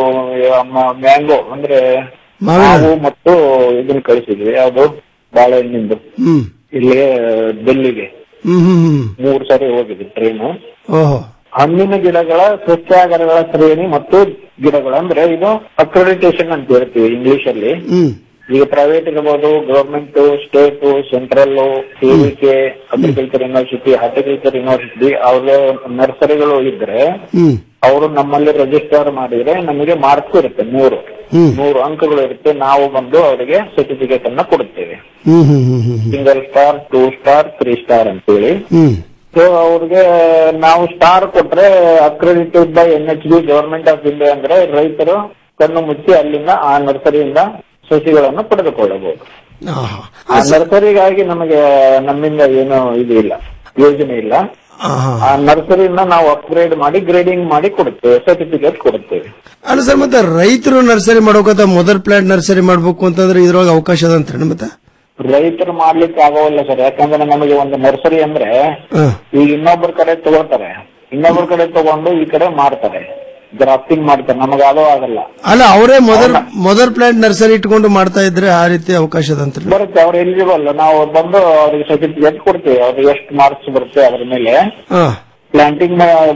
ಮ್ಯಾಂಗೋ ಅಂದ್ರೆ
ಮಾವಿನ
ಮಾವು ಮತ್ತು ಇದನ್ನ ಕಳಿಸಿದ್ವಿ ಯಾವುದು ಬಾಳೆಹಣ್ಣಿಂದು
ಹ್ಮ್
ಇಲ್ಲಿ ಡೆಲ್ಲಿಗೆ
ಹ್ಮ್ ಹ್ಮ್ ಹ್ಮ್
ಮೂರು ಸಾರಿ ಹೋಗಿದೆ ಟ್ರೈನ್
ಓಹೋ
ಹಣ್ಣಿನ ಗಿಡಗಳ ಸಸ್ಯಾಗಾರಗಳ ಶ್ರೇಣಿ ಮತ್ತು ಗಿಡಗಳು ಅಂದ್ರೆ ಇದು ಅಕ್ರೆಡಿಟೇಷನ್ ಅಂತ ಹೇಳ್ತೀವಿ ಇಂಗ್ಲಿಷ್ ಅಲ್ಲಿ
ಹ್ಮ್
ಈಗ ಪ್ರೈವೇಟ್ ಇರ್ಬೋದು government state central KVK agriculture university horticulture university ಅವ್ರ ನರ್ಸರಿಗಳು ಇದ್ರೆ
ಹ್ಮ್
ಅವರು ನಮ್ಮಲ್ಲಿ ರಿಜಿಸ್ಟರ್ ಮಾಡಿದ್ರೆ ನಮಗೆ ಮಾರ್ಕ್ಸ್ ಇರುತ್ತೆ ನೂರು
ಹ್ಮ್
ನೂರು ಅಂಕಗಳು ಇರುತ್ತೆ ನಾವು ಬಂದು ಅವರಿಗೆ ಸರ್ಟಿಫಿಕೇಟ್ ಅನ್ನ ಕೊಡುತ್ತೇವೆ
ಹ್ಮ್ ಹ್ಮ್ ಹ್ಮ್ ಹ್ಮ್
single star two star three star ಅಂತೇಳಿ
ಹ್ಮ್
ಸೊ ಅವ್ರಿಗೆ ನಾವು ಸ್ಟಾರ್ ಕೊಟ್ರೆ accredited by N H B government of India ಅಂದ್ರೆ ರೈತರು ಕಣ್ಣು ಮುಚ್ಚಿ ಅಲ್ಲಿಂದ ಆ ನರ್ಸರಿಯಿಂದ ಸಸಿಗಳನ್ನು ಪಡೆದುಕೊಳ್ಳಬಹುದು
ಆಹಾ.
ಆ ನರ್ಸರಿಗಾಗಿ ನಮಗೆ ನಮ್ಮಿಂದ ಏನು ಇದು ಇಲ್ಲ ಯೋಜನೆ ಇಲ್ಲ
ಆಹಾ.
ಆ ನರ್ಸರಿಯಿಂದ ನಾವು ಅಪ್ಗ್ರೇಡ್ ಮಾಡಿ ಗ್ರೇಡಿಂಗ್ ಮಾಡಿ ಕೊಡುತ್ತೇವೆ ಸರ್ಟಿಫಿಕೇಟ್ ಕೊಡುತ್ತೇವೆ
ಅಲ್ಲ ಸರ್ ಮತ್ತೆ ರೈತರು ನರ್ಸರಿ ಮಾಡ್ಬೇಕಂತ ಮೊದಲ್ ಪ್ಲಾಂಟ್ ನರ್ಸರಿ ಮಾಡ್ಬೇಕು ಅಂತಂದ್ರೆ ಇದ್ರೊಳಗೆ ಅವಕಾಶ ಅದಂತ್ರಿ ಮತ್ತೆ
ರೈತರು ಮಾಡ್ಲಿಕ್ಕೆ ಆಗೋಲ್ಲ ಸರ್ ಯಾಕಂದ್ರೆ ನಮಗೆ ಒಂದು ನರ್ಸರಿ ಅಂದ್ರೆ
ಹ.
ಈಗ ಇನ್ನೊಬ್ಬರ ಕಡೆ ತಗೊಳ್ತಾರೆ ಇನ್ನೊಬ್ಬರ ಕಡೆ ತಗೊಂಡು ಈ ಕಡೆ ಮಾರ್ತಾರೆ ಗ್ರಾಫ್ಟಿಂಗ್ ಮಾಡ್ತಾರೆ ನಮಗೆ ಅದು ಆಗಲ್ಲ
ಅಲ್ಲ ಅವರೇ ಮೊದಲ್ ಮೊದಲ್ ಪ್ಲಾಂಟ್ ನರ್ಸರಿ ಇಟ್ಕೊಂಡು ಮಾಡ್ತಾ ಇದ್ರೆ ಆ ರೀತಿ ಅವಕಾಶ ಅದಂತ್ರಿ
ಬರುತ್ತೆ ಅವ್ರು ಎಲಿಜಿಬಲ್ ನಾವು ಬಂದು ಅವ್ರಿಗೆ ಸರ್ಟಿಫಿಕೇಟ್ ಕೊಡ್ತೀವಿ ಅವ್ರಿಗೆ ಎಷ್ಟು ಮಾರ್ಕ್ಸ್ ಬರುತ್ತೆ ಅದ್ರ ಮೇಲೆ
ಹಾ
ಪ್ಲಾಂಟಿಂಗ್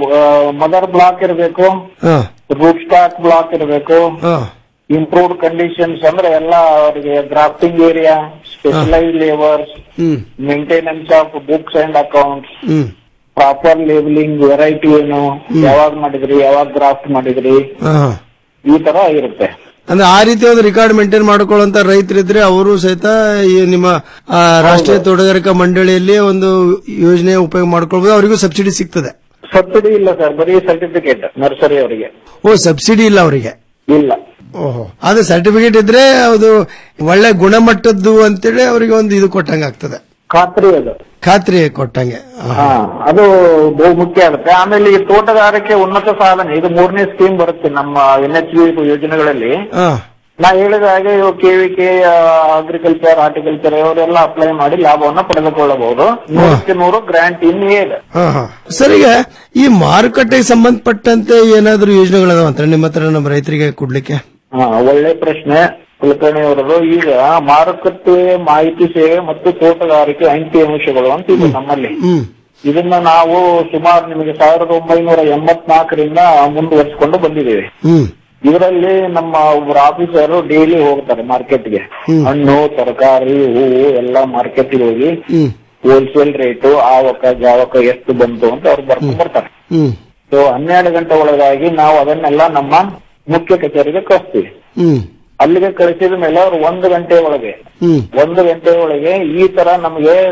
ಮದರ್ ಬ್ಲಾಕ್ ಇರಬೇಕು
ಹಾ
ರೂಟ್ ಸ್ಟಾಕ್ ಬ್ಲಾಕ್ ಇರಬೇಕು
ಹಾ
ಇಂಪ್ರೂವ್ಡ್ ಕಂಡೀಷನ್ಸ್ ಅಂದ್ರೆ ಎಲ್ಲ ಅವರಿಗೆ grafting area specialise labours
hmm
maintenance of books and accounts
hmm
proper labelling variety ಏನು ಯಾವಾಗ ಮಾಡಿದ್ರಿ ಯಾವಾಗ ಗ್ರಾಫ್ಟ್ ಮಾಡಿದ್ರಿ
ಹಾ ಹಾ.
ಈ ತರ ಇರುತ್ತೆ
ಅಂದ್ರೆ ಆ ರೀತಿ ಒಂದು ರೆಕಾರ್ಡ್ ಮೇಂಟೈನ್ ಮಾಡ್ಕೊಳ್ಳುವಂತ ರೈತರಿದ್ರೆ ಅವರು ಸಹಿತ ಈ ನಿಮ್ಮ ಆ, ರಾಷ್ಟ್ರೀಯ ತೋಟಗಾರಿಕಾ ಮಂಡಳಿಯಲ್ಲಿ ಒಂದು ಯೋಜನೆ ಉಪಯೋಗ ಮಾಡ್ಕೊಳ್ಬಹುದು ಅವರಿಗೂ ಸಬ್ಸಿಡಿ ಸಿಗ್ತದೆ
ಸಬ್ಸಿಡಿ ಇಲ್ಲ ಸರ್ ಬರೀ ಸರ್ಟಿಫಿಕೇಟ್ ನರ್ಸರಿ ಅವರಿಗೆ
ಓ ಸಬ್ಸಿಡಿ ಇಲ್ಲ ಅವರಿಗೆ
ಇಲ್ಲ
ಓಹೋ ಅದು ಸರ್ಟಿಫಿಕೇಟ್ ಇದ್ರೆ ಅದು ಒಳ್ಳೆ ಗುಣಮಟ್ಟದ್ದು ಅಂತೇಳಿ ಅವರಿಗೆ ಒಂದು ಇದು ಕೊಟ್ಟಂಗೆ ಆಗ್ತದೆ
ಖಾತ್ರಿ ಅದು
ಖಾತ್ರಿ ಕೊಟ್ಟಂಗೆ
ಹಾ ಅದು ಬಹು ಮುಖ್ಯ ಆಗುತ್ತೆ ಆಮೇಲೆ ಈ ತೋಟಗಾರಿಕೆ ಉನ್ನತ ಸಾಧನೆ ಇದು ಮೂರನೇ ಸ್ಕೀಮ್ ಬರುತ್ತೆ ನಮ್ಮ ಎನ್ ಎಚ್ ಬಿ ಯೋಜನೆಗಳಲ್ಲಿ
ಹಾ
ನಾ ಹೇಳಿದ ಹಾಗೆ ಇವು ಕೆವಿಕೆ ಅಗ್ರಿಕಲ್ಚರ್ ಹಾರ್ಟಿಕಲ್ಚರ್ ಇವರೆಲ್ಲ ಅಪ್ಲೈ ಮಾಡಿ ಲಾಭವನ್ನ ಪಡೆದುಕೊಳ್ಳಬಹುದು ನೂರಕ್ಕೆ ನೂರು ಗ್ರಾಂಟ್ ಇನ್ನೇ ಇದೆ
ಹಾ ಹಾ ಸರ್ ಈಗ ಈ ಮಾರುಕಟ್ಟೆಗೆ ಸಂಬಂಧಪಟ್ಟಂತೆ ಏನಾದ್ರೂ ಯೋಜನೆಗಳದಾವಂತ ನಿಮ್ಮ ಹತ್ರ ನಮ್ಮ ರೈತರಿಗೆ ಕೊಡ್ಲಿಕ್ಕೆ
ಹಾ ಒಳ್ಳೆ ಪ್ರಶ್ನೆ ಕುಲಕರ್ಣಿ ಅವರದು ಈಗ ಮಾರುಕಟ್ಟೆ ಮಾಹಿತಿ ಸೇವೆ ಮತ್ತು ತೋಟಗಾರಿಕೆ ಅಂಕಿ ಅಂಶಗಳು ಅಂತ ಇದೆ ನಮ್ಮಲ್ಲಿ
ಹ್ಮ್
ಇದನ್ನ ನಾವು ಸುಮಾರು ನಿಮಗೆ ಸಾವಿರದ ಒಂಬೈನೂರ ಎಂಬತ್ನಾಲ್ಕರಿಂದ ಮುಂದುವರಿಸಿಕೊಂಡು ಬಂದಿದ್ದೇವೆ
ಹ್ಮ್
ಇದರಲ್ಲಿ ನಮ್ಮ ಒಬ್ಬರು ಆಫೀಸರ್ ಡೈಲಿ ಹೋಗ್ತಾರೆ ಮಾರ್ಕೆಟ್ಗೆ ಹಣ್ಣು ತರಕಾರಿ ಹೂವು ಎಲ್ಲ ಮಾರ್ಕೆಟ್ಗೆ ಹೋಗಿ
ಹ್ಮ್
ಹೋಲ್ಸೇಲ್ ರೇಟು ಆವಕ ಜಾವಕ ಎಷ್ಟು ಬಂತು ಅಂತ ಅವ್ರು ಬರ್ಕೊಂಡ್ ಬರ್ತಾರೆ
ಹ್ಮ್
ಸೊ ಹನ್ನೆರಡು ಗಂಟೆ ಒಳಗಾಗಿ ನಾವು ಅದನ್ನೆಲ್ಲ ನಮ್ಮ ಮುಖ್ಯ ಕಚೇರಿಗೆ ಕಳಿಸ್ತೀವಿ
ಹ್ಮ್
ಅಲ್ಲಿಗೆ ಕಳಿಸಿದ ಮೇಲೆ ಅವ್ರು ಒಂದು ಗಂಟೆ ಒಳಗೆ
ಹ್ಮ್
ಒಂದು ಗಂಟೆ ಒಳಗೆ ಈ ತರ ನಮಗೆ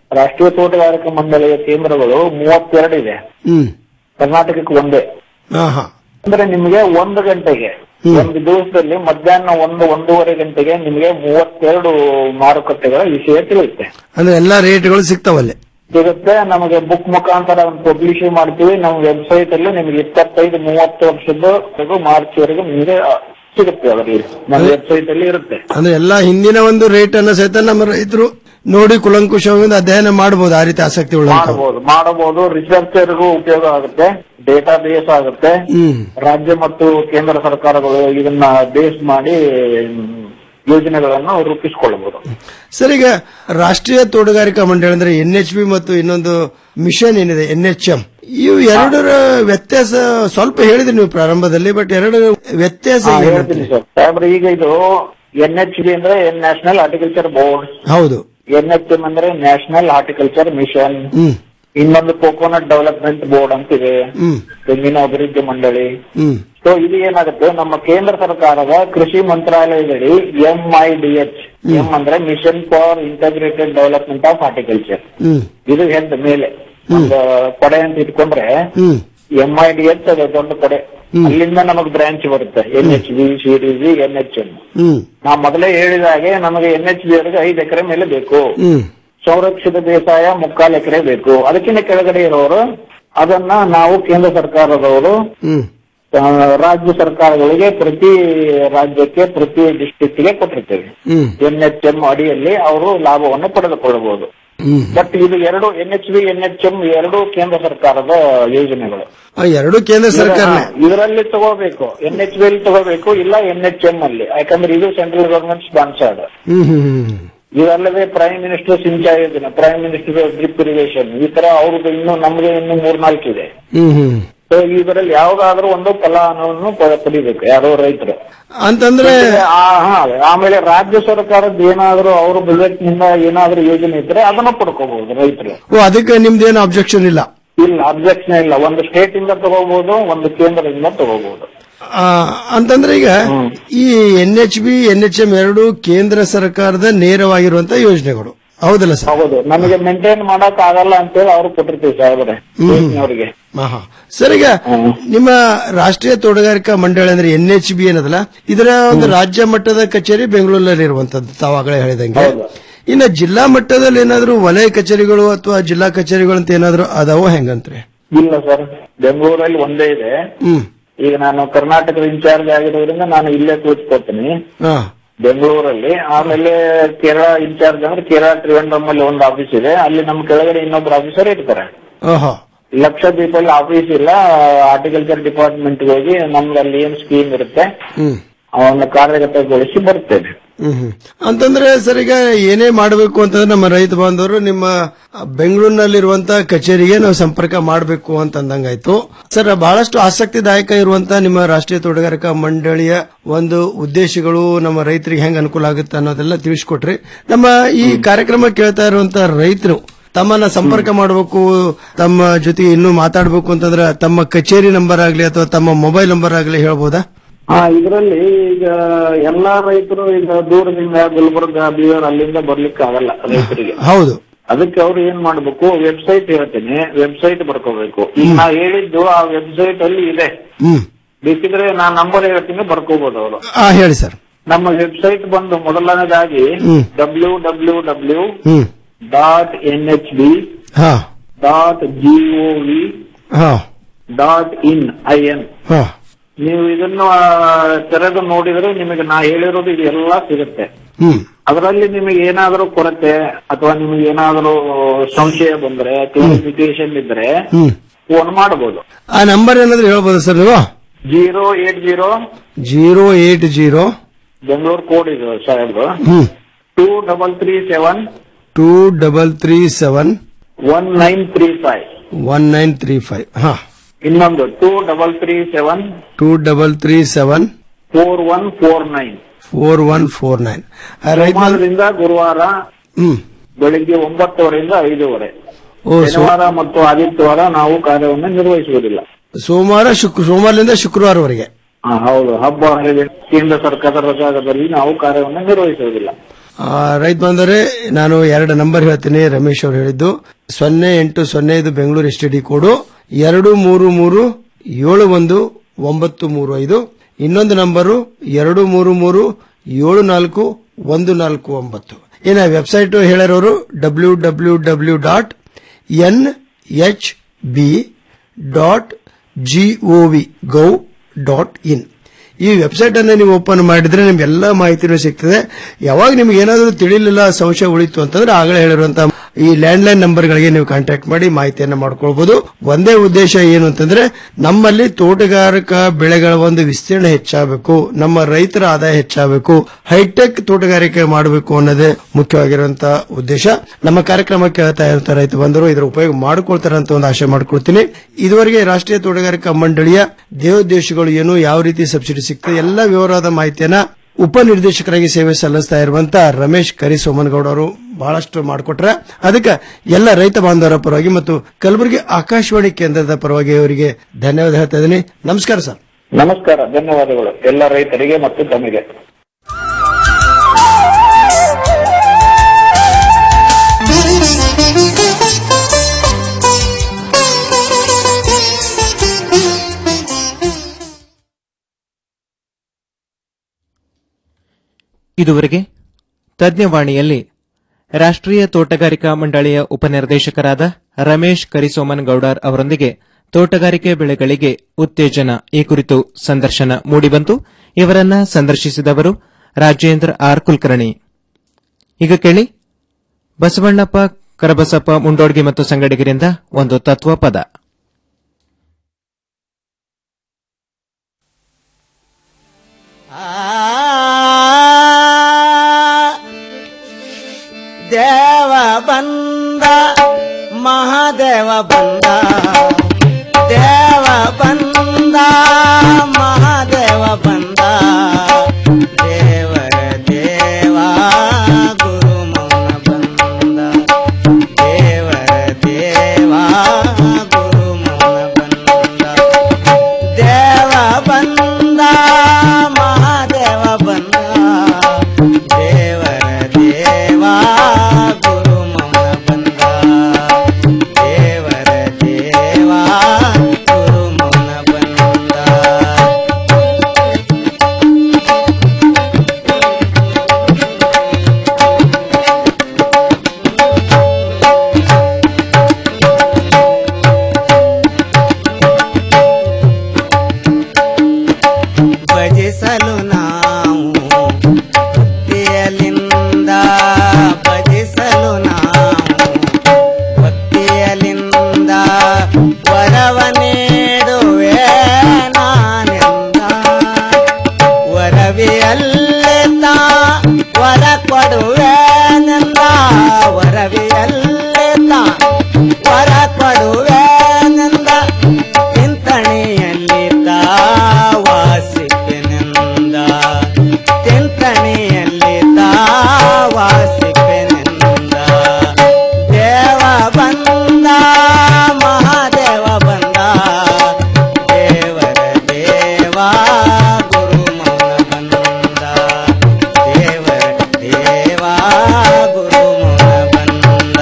ರಾಷ್ಟ್ರೀಯ ತೋಟಗಾರಿಕಾ ಮಂಡಳಿಯ ಕೇಂದ್ರಗಳು ಮೂವತ್ತೆರಡು ಇದೆ
ಹ್ಮ್
ಕರ್ನಾಟಕಕ್ಕೆ ಒಂದೇ
ಹಾ ಹಾ
ಅಂದ್ರೆ ನಿಮಗೆ ಒಂದು ಗಂಟೆಗೆ ಒಂದು ದಿವಸದಲ್ಲಿ ಮಧ್ಯಾಹ್ನ ಒಂದು ಒಂದೂವರೆ ಗಂಟೆಗೆ ನಿಮಗೆ ಮೂವತ್ತೆರಡು ಮಾರುಕಟ್ಟೆಗಳ ವಿಷಯ ತಿಳಿಯುತ್ತೆ
ಅಂದ್ರೆ ಎಲ್ಲಾ ರೇಟ್ಗಳು ಸಿಗ್ತಾವಲ್ಲಿ
ಸಿಗುತ್ತೆ ನಮಗೆ ಬುಕ್ ಮುಖಾಂತರ ಪಬ್ಲಿಷ್ ಮಾಡ್ತೀವಿ ನಮ್ಮ ವೆಬ್ಸೈಟ್ ಅಲ್ಲಿ ನಿಮಗೆ ಇಪ್ಪತ್ತೈದು ಮೂವತ್ತು ವರ್ಷದ ಮಾರ್ಚ್ ವರೆಗೂ ನಿಮಗೆ ಆ, ಸಿಗುತ್ತೆ ಅದರಲ್ಲಿ ನಮ್ಮ ವೆಬ್ಸೈಟ್ ಅಲ್ಲಿ ಇರುತ್ತೆ
ಅಂದ್ರೆ ಎಲ್ಲಾ ಹಿಂದಿನ ಒಂದು ರೇಟ್ ಅನ್ನ ಸಹಿತ ನಮ್ಮ ರೈತರು ನೋಡಿ ಕುಲಂಕುಷವಾಗಿ ಅಧ್ಯಯನ ಮಾಡಬಹುದು ಆ ರೀತಿ ಆಸಕ್ತಿ ಉಳ್ಳ
ಮಾಡಬಹುದು ಮಾಡಬಹುದು ರಿಸರ್ಚರ್ಗೂ ಉಪಯೋಗ ಆಗುತ್ತೆ ಡೇಟಾ ಬೇಸ್ ಆಗುತ್ತೆ
ಹ್ಮ್
ರಾಜ್ಯ ಮತ್ತು ಕೇಂದ್ರ ಸರ್ಕಾರಗಳು ಇದನ್ನ ಬೇಸ್ ಮಾಡಿ ಮ್, ಯೋಜನೆಗಳನ್ನು ರೂಪಿಸಿಕೊಳ್ಳಬಹುದು
ಸರ್ ಈಗ ರಾಷ್ಟ್ರೀಯ ತೋಟಗಾರಿಕಾ ಮಂಡಳಿ ಅಂದ್ರೆ ಎನ್ ಎಚ್ ಬಿ ಮತ್ತು ಇನ್ನೊಂದು ಮಿಷನ್ ಏನಿದೆ ಎನ್ ಎಚ್ ಎಂ ಇವು ಎರಡರ ವ್ಯತ್ಯಾಸ ಸ್ವಲ್ಪ ಹೇಳಿದ್ರಿ ನೀವು ಪ್ರಾರಂಭದಲ್ಲಿ ಬಟ್ ಎರಡು ವ್ಯತ್ಯಾಸ
ಹಾ,
ಏನು?
ಹೇಳ್ತೀನಿ ಸರ್ ಸಾಹೇಬ್ರೆ ಈಗ ಇದು ಎನ್ ಎಚ್ ಬಿ ಅಂದ್ರೆ ನ್ಯಾಷನಲ್ ಹಾರ್ಟಿಕಲ್ಚರ್ ಬೋರ್ಡ್
ಹೌದು
ಎನ್ ಎಚ್ ಎಂ ಅಂದ್ರೆ ನ್ಯಾಷನಲ್ ಹಾರ್ಟಿಕಲ್ಚರ್ ಮಿಷನ್
ಹ್ಮ್
ಇನ್ನೊಂದು ಕೋಕೋನಟ್ ಡೆವಲಪ್ಮೆಂಟ್ ಬೋರ್ಡ್ ಅಂತಿದೆ
ಹ್ಮ್
ತೆಂಗಿನ ಅಭಿವೃದ್ಧಿ ಮಂಡಳಿ
ಹ್ಮ್
ಸೊ ಇದು ಏನಾಗುತ್ತೆ ನಮ್ಮ ಕೇಂದ್ರ ಸರ್ಕಾರದ ಕೃಷಿ ಮಂತ್ರಾಲಯದಡಿ M I D H M ಅಂದ್ರೆ mission for integrated development of horticulture
hmm
ಇದು ಹೆಡ್ ಮೇಲೆ ಒಂದು ಕೊಡೆ ಅಂತ ಇಟ್ಕೊಂಡ್ರೆ
hmm
M I D H ಅದು ದೊಡ್ಡ ಕೊಡೆ ಅಲ್ಲಿಂದ ನಮಗೆ ಬ್ರಾಂಚ್ ಬರುತ್ತೆ N H B C D B N H M
hmm
ನಾ ಮೊದಲೇ ಹೇಳಿದ ಹಾಗೆ ನಮಗೆ ಎನ್ ಎಚ್ ಬಿ ಅವರಿಗೆ ಐದು ಎಕರೆ ಮೇಲೆ ಬೇಕು
ಹ್ಮ್
ಸಂರಕ್ಷಿತ ಬೇಸಾಯ ಮುಕ್ಕಾಲು ಎಕರೆ ಬೇಕು ಅದಕ್ಕಿಂತ ಕೆಳಗಡೆ ಇರೋರು ಅದನ್ನ ನಾವು ಕೇಂದ್ರ ಸರ್ಕಾರದವರು
ಹ್ಮ್
ಆ, ರಾಜ್ಯ ಸರ್ಕಾರಗಳಿಗೆ ಪ್ರತಿ ರಾಜ್ಯಕ್ಕೆ ಪ್ರತಿ ಡಿಸ್ಟ್ರಿಕ್ಟ್ಗೆ ಕೊಟ್ಟಿರ್ತೇವೆ
ಹ್ಮ್
ಎನ್ ಎಚ್ ಎಂ ಅಡಿಯಲ್ಲಿ ಅವರು ಲಾಭವನ್ನು ಪಡೆದುಕೊಳ್ಳಬಹುದು
ಹ್ಮ್
ಬಟ್ ಇದು ಎರಡು N H B N H M ಎರಡು ಕೇಂದ್ರ ಸರ್ಕಾರದ ಯೋಜನೆಗಳು
ಆ, ಎರಡು ಕೇಂದ್ರ ಸರ್ಕಾರನೇ
ಇದರಲ್ಲಿ ತಗೋಬೇಕು ಎನ್ ಎಚ್ ಬಿ ಅಲ್ಲಿ ತಗೋಬೇಕು ಇಲ್ಲ ಎನ್ ಎಚ್ ಎಂ ಅಲ್ಲಿ ಯಾಕಂದ್ರೆ ಇದು ಸೆಂಟ್ರಲ್ ಗವರ್ಮೆಂಟ್ ಸ್ಪಾನ್ಸರ್ಡ್
ಹ್ಮ್ ಹ್ಮ್ ಹ್ಮ್
ಇದಲ್ಲದೆ ಪ್ರೈಮ್ ಮಿನಿಸ್ಟರ್ ಸಿಂಚಾಯಿ ಯೋಜನೆ ಪ್ರೈಮ್ ಮಿನಿಸ್ಟರ್ ಡ್ರಿಪ್ ಇರಿಗೇಷನ್ ಈ ತರ ಅವ್ರದ್ದು ಇನ್ನು ನಮ್ಗೆ ಇನ್ನು ಮೂರ್ನಾಲ್ಕು ಇದೆ
ಹ್ಮ್ ಹ್ಮ್
ಸೊ ಇದರಲ್ಲಿ ಯಾವ್ದಾದ್ರು ಒಂದು ಫಲಾನುವನ್ನು ಪ- ಪಡಿಬೇಕು ಯಾರೋ ರೈತರು
ಅಂತಂದ್ರೆ
ಆ- ಹಾ, ಆಮೇಲೆ ರಾಜ್ಯ ಸರ್ಕಾರದ ಏನಾದ್ರು ಅವರು ಬಜೆಟ್ ನಿಂದ ಏನಾದ್ರು ಯೋಜನೆ ಇದ್ರೆ ಅದನ್ನ ಪಡ್ಕೋಬಹುದು ರೈತರು
ಓ ಅದಕ್ಕೆ ನಿಮ್ದೇನು ಅಬ್ಜೆಕ್ಷನ್ ಇಲ್ಲ
ಇಲ್ಲ ಅಬ್ಜೆಕ್ಷನ್ ಇಲ್ಲ ಒಂದು ಸ್ಟೇಟ್ ಇಂದ ತಗೋಬಹುದು ಒಂದು ಕೇಂದ್ರದಿಂದ ತಗೋಬಹುದು
ಆ, ಅಂತಂದ್ರೆ ಈಗ ಈ N H B N H M ಎರಡು ಕೇಂದ್ರ ಸರ್ಕಾರದ ನೇರವಾಗಿರುವಂತ ಯೋಜನೆಗಳು ಹೌದಲ್ಲ ಸರ್
ಹೌದು ನಮಗೆ ಮೇಂಟೈನ್ ಮಾಡಕ್ ಆಗಲ್ಲ ಅಂತೇಳಿ ಅವ್ರು ಕೊಟ್ಟಿರ್ತೀವಿ ಸಾಹೇಬ್ರೆ ಅವರಿಗೆ
ಆಹಾ. ಸರ್ ಈಗ ನಿಮ್ಮ ರಾಷ್ಟ್ರೀಯ ತೋಟಗಾರಿಕಾ ಮಂಡಳಿ ಅಂದ್ರೆ ಎನ್ ಎಚ್ ಬಿ ಏನದಲ್ಲ ಇದರ ಒಂದು ರಾಜ್ಯ ಮಟ್ಟದ ಕಚೇರಿ ಬೆಂಗಳೂರಲ್ಲಿ ಇರುವಂತದ್ದು ತಾವಾಗಲೇ ಹೇಳಿದಂಗೆ ಇನ್ನ ಜಿಲ್ಲಾ ಮಟ್ಟದಲ್ಲಿ ಏನಾದ್ರು ವಲಯ ಕಚೇರಿಗಳು ಅಥವಾ ಜಿಲ್ಲಾ ಕಚೇರಿಗಳು ಅಂತ ಏನಾದ್ರು ಅದಾವ ಹೆಂಗಂತ್ರಿ
ಇಲ್ಲ ಸರ್ ಬೆಂಗಳೂರಲ್ಲಿ ಒಂದೇ ಇದೆ
ಹ್ಮ್
ಈಗ ನಾನು ಕರ್ನಾಟಕದ ಇನ್ಚಾರ್ಜ್ ಆಗಿರೋದ್ರಿಂದ ನಾನು ಇಲ್ಲೇ ಕೂತ್ಕೋತೀನಿ
ಹಾ
ಬೆಂಗಳೂರಲ್ಲಿ ಆಮೇಲೆ ಕೇರಳ ಇನ್ಚಾರ್ಜ್ ಅಂದ್ರೆ ಕೇರಳ ತ್ರಿವೆಂಡ್ರಮ್ ಅಲ್ಲಿ ಒಂದು ಆಫೀಸ್ ಇದೆ ಅಲ್ಲಿ ನಮ್ಮ ಕೆಳಗಡೆ ಇನ್ನೊಬ್ರು ಆಫೀಸರ್ ಇರ್ತಾರೆ
ಓಹೋ
ಲಕ್ಷದ್ವೀಪಲ್ಲಿ ಆಫೀಸ್ ಇಲ್ಲ ಹಾರ್ಟಿಕಲ್ಚರ್ ಡಿಪಾರ್ಟ್ಮೆಂಟ್ ಹೋಗಿ ನಮ್ದು ಅಲ್ಲಿ ಏನ್ ಸ್ಕೀಮ್ ಇರುತ್ತೆ
ಹ್ಮ್
ಅವನ್ನ ಕಾರ್ಯಗತಗೊಳಿಸಿ ಬರ್ತೇವೆ
ಹ್ಮ್ ಹ್ಮ್. ಅಂತಂದ್ರೆ ಸರ್ ಈಗ ಏನೇ ಮಾಡಬೇಕು ಅಂತಂದ್ರೆ ನಮ್ಮ ರೈತ ಬಾಂಧವರು ನಿಮ್ಮ ಬೆಂಗಳೂರಿನಲ್ಲಿರುವಂತ ಕಚೇರಿಗೆ ನಾವು ಸಂಪರ್ಕ ಮಾಡಬೇಕು ಅಂತ ಅಂದಂಗಾಯ್ತು ಸರ್ ಬಹಳಷ್ಟು ಆಸಕ್ತಿದಾಯಕ ಇರುವಂತ ನಿಮ್ಮ ರಾಷ್ಟ್ರೀಯ ತೋಟಗಾರಿಕಾ ಮಂಡಳಿಯ ಒಂದು ಉದ್ದೇಶಗಳು ನಮ್ಮ ರೈತರಿಗೆ ಹೆಂಗ್ ಅನುಕೂಲ ಆಗುತ್ತೆ ಅನ್ನೋದೆಲ್ಲ ತಿಳಿಸ್ಕೊಟ್ರಿ ನಮ್ಮ ಈ ಕಾರ್ಯಕ್ರಮ ಕೇಳ್ತಾ ಇರುವಂತ ರೈತರು ತಮ್ಮನ್ನ ಸಂಪರ್ಕ ಮಾಡಬೇಕು ತಮ್ಮ ಜೊತೆಗೆ ಇನ್ನೂ ಮಾತಾಡಬೇಕು ಅಂತಂದ್ರೆ ತಮ್ಮ ಕಚೇರಿ ನಂಬರ್ ಆಗ್ಲಿ ಅಥವಾ ತಮ್ಮ ಮೊಬೈಲ್ ನಂಬರ್ ಆಗ್ಲಿ ಹೇಳ್ಬೋದಾ
ಹಾ ಇದರಲ್ಲಿ ಈಗ ಎಲ್ಲಾ ರೈತರು ಈಗ ದೂರದಿಂದ ಗುಲ್ಬರ್ಗ ಬೀದರ್ ಅಲ್ಲಿಂದ ಬರ್ಲಿಕ್ಕೆ ಆಗಲ್ಲ ರೈತರಿಗೆ
ಹೌದು
ಅದಕ್ಕೆ ಅವ್ರು ಏನ್ ಮಾಡ್ಬೇಕು ವೆಬ್ಸೈಟ್ ಹೇಳ್ತೇನೆ ವೆಬ್ಸೈಟ್ ಬರ್ಕೋಬೇಕು ಈಗ ನಾ ಹೇಳಿದ್ದು ಆ ವೆಬ್ಸೈಟ್ ಅಲ್ಲಿ ಇದೆ
ಹ್ಮ್
ಬೇಕಿದ್ರೆ ನಾ ನಂಬರ್ ಹೇಳ್ತೀನಿ ಬರ್ಕೋಬಹುದು ಅವರು
ಆ ಹೇಳಿ ಸರ್
ನಮ್ಮ ವೆಬ್ಸೈಟ್ ಬಂದು ಮೊದಲನೇದಾಗಿ
ಹ್ಮ್.
W W W
hmm
dot N H B
ಹಾ
ಡಾಟ್ ಜಿಒವಿ
ಹಾ
ಡಾಟ್ ಇನ್ ಐ ಎನ್
ಹಾ
ನೀವು ಇದನ್ನು ಆ, ತೆರೆದು ನೋಡಿದ್ರೆ ನಿಮಗೆ ನಾ ಹೇಳಿರೋದು ಇದೆಲ್ಲ ಸಿಗುತ್ತೆ
ಹ್ಮ್
ಅದರಲ್ಲಿ ನಿಮಗೆ ಏನಾದರೂ ಕೊರತೆ ಅಥವಾ ನಿಮಗೆ ಏನಾದರೂ ಸಂಶಯ ಬಂದ್ರೆ ಕ್ಲಾರಿಫಿಕೇಶನ್ ಇದ್ರೆ
ಹ್ಮ್
ಫೋನ್ ಮಾಡಬಹುದು
ಆ ನಂಬರ್ ಏನಾದ್ರು ಹೇಳ್ಬೋದಾ ಸರ್ ನೀವು
zero eight zero
zero eight zero
Bengaluru code ಇದು ಸಾಹೇಬ್ರು
hmm
two double three seven
two double three seven
one nine three five
one nine three five ಹಾ
ಇನ್ನೊಂದು two double three seven
two double three seven
four one four nine
four one four nine ರೈತ
ಸೋಮವಾರದಿಂದ ಗುರುವಾರ
ಹ್ಮ್
ಬೆಳಿಗ್ಗೆ ಒಂಬತ್ತುವರೆಯಿಂದ ಐದೂವರೆ
oh so-
ಶನಿವಾರ ಮತ್ತು ಆದಿತ್ಯವಾರ ನಾವು ಕಾರ್ಯವನ್ನು ನಿರ್ವಹಿಸುವುದಿಲ್ಲ
ಸೋಮವಾರ ಶುಕ್ರ ಸೋಮವಾರದಿಂದ ಶುಕ್ರವಾರವರೆಗೆ
ಹಾ, ಹೌದು ಹಬ್ಬ ಹರಿದಿನ ಕೇಂದ್ರ ಸರ್ಕಾರದ ರಜಾದಲ್ಲಿ ನಾವು ಕಾರ್ಯವನ್ನು ನಿರ್ವಹಿಸುವುದಿಲ್ಲ
ಆ, ರೈತ ಬಂದರೆ ನಾನು ಎರಡು ನಂಬರ್ ಹೇಳ್ತೀನಿ ರಮೇಶ್ ಅವರು ಹೇಳಿದ್ದು ಸೊನ್ನೆ ಎಂಟು ಸೊನ್ನೆ ಐದು Bengaluru S T D code ಎರಡು ಮೂರು ಮೂರು ಏಳು ಒಂದು ಒಂಬತ್ತು ಮೂರು ಐದು ಇನ್ನೊಂದು ನಂಬರು ಎರಡು ಮೂರು ಮೂರು ಏಳು ನಾಲ್ಕು ಒಂದು ನಾಲ್ಕು ಒಂಬತ್ತು ಏನ ವೆಬ್ಸೈಟ್ ಹೇಳಿರೋರು W W W dot N H B dot G O V gov dot in ಈ ವೆಬ್ಸೈಟ್ ಅನ್ನ ನೀವು ಓಪನ್ ಮಾಡಿದ್ರೆ ನಿಮ್ಗೆ ಎಲ್ಲ ಮಾಹಿತಿನೂ ಸಿಗ್ತದೆ ಯಾವಾಗ ನಿಮ್ಗೆ ಏನಾದರೂ ತಿಳಿಲಿಲ್ಲ ಸಂಶಯ ಉಳಿತು ಅಂತಂದ್ರೆ ಆಗಲೇ ಹೇಳಿರುವಂತಹ ಈ ಲ್ಯಾಂಡ್ಲೈನ್ ನಂಬರ್ಗಳಿಗೆ ನೀವು ಕಾಂಟ್ಯಾಕ್ಟ್ ಮಾಡಿ ಮಾಹಿತಿಯನ್ನ ಮಾಡ್ಕೊಳ್ಬಹುದು ಒಂದೇ ಉದ್ದೇಶ ಏನು ಅಂತಂದ್ರೆ ನಮ್ಮಲ್ಲಿ ತೋಟಗಾರಿಕಾ ಬೆಳೆಗಳ ಒಂದು ವಿಸ್ತೀರ್ಣ ಹೆಚ್ಚಾಗಬೇಕು ನಮ್ಮ ರೈತರ ಆದಾಯ ಹೆಚ್ಚಾಗಬೇಕು ಹೈಟೆಕ್ ತೋಟಗಾರಿಕೆ ಮಾಡಬೇಕು ಅನ್ನೋದೇ ಮುಖ್ಯವಾಗಿರುವಂತಹ ಉದ್ದೇಶ ನಮ್ಮ ಕಾರ್ಯಕ್ರಮ ಕೇಳ್ತಾ ಇರುವಂತಹ ರೈತ ಬಂದರು ಇದರ ಉಪಯೋಗ ಮಾಡಿಕೊಳ್ತಾರೆ ಅಂತ ಒಂದು ಆಶೆ ಮಾಡ್ಕೊಳ್ತೀನಿ ಇದುವರೆಗೆ ರಾಷ್ಟ್ರೀಯ ತೋಟಗಾರಿಕಾ ಮಂಡಳಿಯ ದೇವೋದ್ದೇಶಗಳು ಏನು ಯಾವ ರೀತಿ ಸಬ್ಸಿಡಿ ಸಿಗ್ತದೆ ಎಲ್ಲ ವಿವರವಾದ ಮಾಹಿತಿಯನ್ನ ಉಪನಿರ್ದೇಶಕರಾಗಿ ಸೇವೆ ಸಲ್ಲಿಸ್ತಾ ಇರುವಂತ ರಮೇಶ್ ಕರಿ ಸೋಮನಗೌಡ ಅವರು ಬಹಳಷ್ಟು ಮಾಡಿಕೊಟ್ರೆ ಅದಕ್ಕೆ ಎಲ್ಲ ರೈತ ಬಾಂಧವರ ಪರವಾಗಿ ಮತ್ತು ಕಲಬುರಗಿ ಆಕಾಶವಾಣಿ ಕೇಂದ್ರದ ಪರವಾಗಿ ಅವರಿಗೆ ಧನ್ಯವಾದ ಹೇಳ್ತಾ ಇದ್ದೀನಿ ನಮಸ್ಕಾರ ಸರ್
ನಮಸ್ಕಾರ ಧನ್ಯವಾದಗಳು ಎಲ್ಲ ರೈತರಿಗೆ ಮತ್ತು ತಮಗೆ
ಇದುವರೆಗೆ ತಜ್ಞವಾಣಿಯಲ್ಲಿ ರಾಷ್ಟ್ರೀಯ ತೋಟಗಾರಿಕಾ ಮಂಡಳಿಯ ಉಪನಿರ್ದೇಶಕರಾದ ರಮೇಶ್ ಕರಿಸೋಮನ್ ಗೌಡರ್ ಅವರೊಂದಿಗೆ ತೋಟಗಾರಿಕೆ ಬೆಳೆಗಳಿಗೆ ಉತ್ತೇಜನ ಈ ಕುರಿತು ಸಂದರ್ಶನ ಮೂಡಿಬಂತು ಇವರನ್ನ ಸಂದರ್ಶಿಸಿದವರು ರಾಜೇಂದ್ರ ಆರ್ ಕುಲಕರ್ಣಿ ಈಗ ಕೇಳಿ ಬಸವಣ್ಣಪ್ಪ ಕರಬಸಪ್ಪ ಮುಂಡೋಡ್ಗಿ ಮತ್ತು ಸಂಗಡಿಗರಿಂದ ಒಂದು ತತ್ವ ಪದ
ದೇವ ಬಂದ ಮಹಾದೇವ ಬಂದ ದೇವ ಬಂದ ಮಹಾದೇವ ಬಂದ ದೇವರ ದೇವ ಗುರು ಮೌನ ಬಂದ ದೇವರ ದೇವ ಗುರು ಮೌನ ಬಂದ ದೇವ ಬಂದ ಮಹಾದೇವ ಬಂದ ದೇವರ ದೇವ ಗುರು ಮೌನ ಬಂದ ದೇವರ ದೇವ ಗುರು ಮೌನ ಬಂದ ಭಜಿಸಲು ನಾವು ಭಕ್ತಿಯಲಿಂದ ಭಜಿಸಲು ನಾವು ಭಕ್ತಿಯಲಿಂದ ವರವ ನೀಡುವೆ ನಾನೆಂದ ವರವಿಯಲ್ಲೇ ತಾ ವರ ಕೊಡುವೆನೆಂದ ವರವಿಯಲ್ಲೇ ತಾ ವರ ಕೊಡುವೆನೆಂದ ಚಿಂತನೆಯಲ್ಲಿ ತಾ ವಾಸಿಪೆನೆಂದ ಚಿಂತನೆಯಲ್ಲಿ ತಾ ವಾಸಿಪೆನೆಂದ ದೇವ ಬಂದ ಮಹಾದೇವ ಬಂದ ದೇವರ ದೇವ ಗುರು ಮೌನ ಬಂದ ದೇವರ ದೇವ ಗುರು ಮೌನ ಬಂದ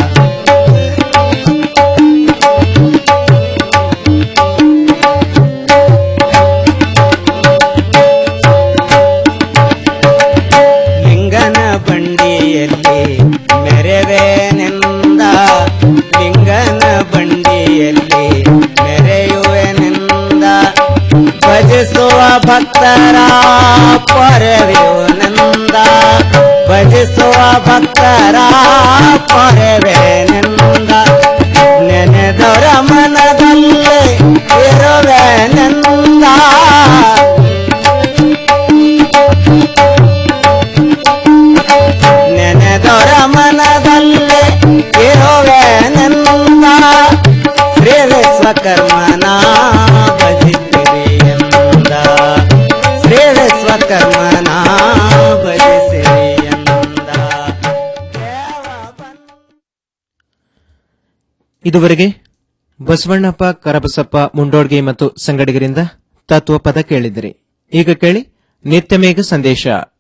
ಲಿಂಗನ ಬಂಡಿಯಲ್ಲಿ ಮೆರೆವೆನೆಂದ ಲಿಂಗನ ಬಂಡಿಯಲ್ಲಿ ಮೆರೆಯುವೆನೆಂದ ಭಜಿಸುವ ಭಕ್ತರ ಪೊರೆಯುವನೆಂದ ಭಜಿಸುವ ಭಕ್ತರ ಪೊರೆವೆನೆಂದ ನೆನೆದವರ ಮನದಲ್ಲಿ ಇರುವೆನೆಂದ ನೆನೆದೊರ ಮನದಲ್ಲಿ ಇರುವೆನೆಂದ ಶ್ರೀ ವಿಶ್ವಕರ್ಮನ ಭಜಿಸಿರಿ ಎಂದ ಶ್ರೀ ವಿಶ್ವಕರ್ಮನ ಭಜಿಸಿರಿ ಎಂದ
ಇದುವರೆಗೆ ಬಸವಣ್ಣಪ್ಪ ಕರಬಸಪ್ಪ ಮುಂಡೋಡ್ಗಿ ಮತ್ತು ಸಂಗಡಿಗರಿಂದ ತತ್ವಪದ ಕೇಳಿದಿರಿ ಈಗ ಕೇಳಿ ನಿತ್ಯಮೇಘ ಸಂದೇಶ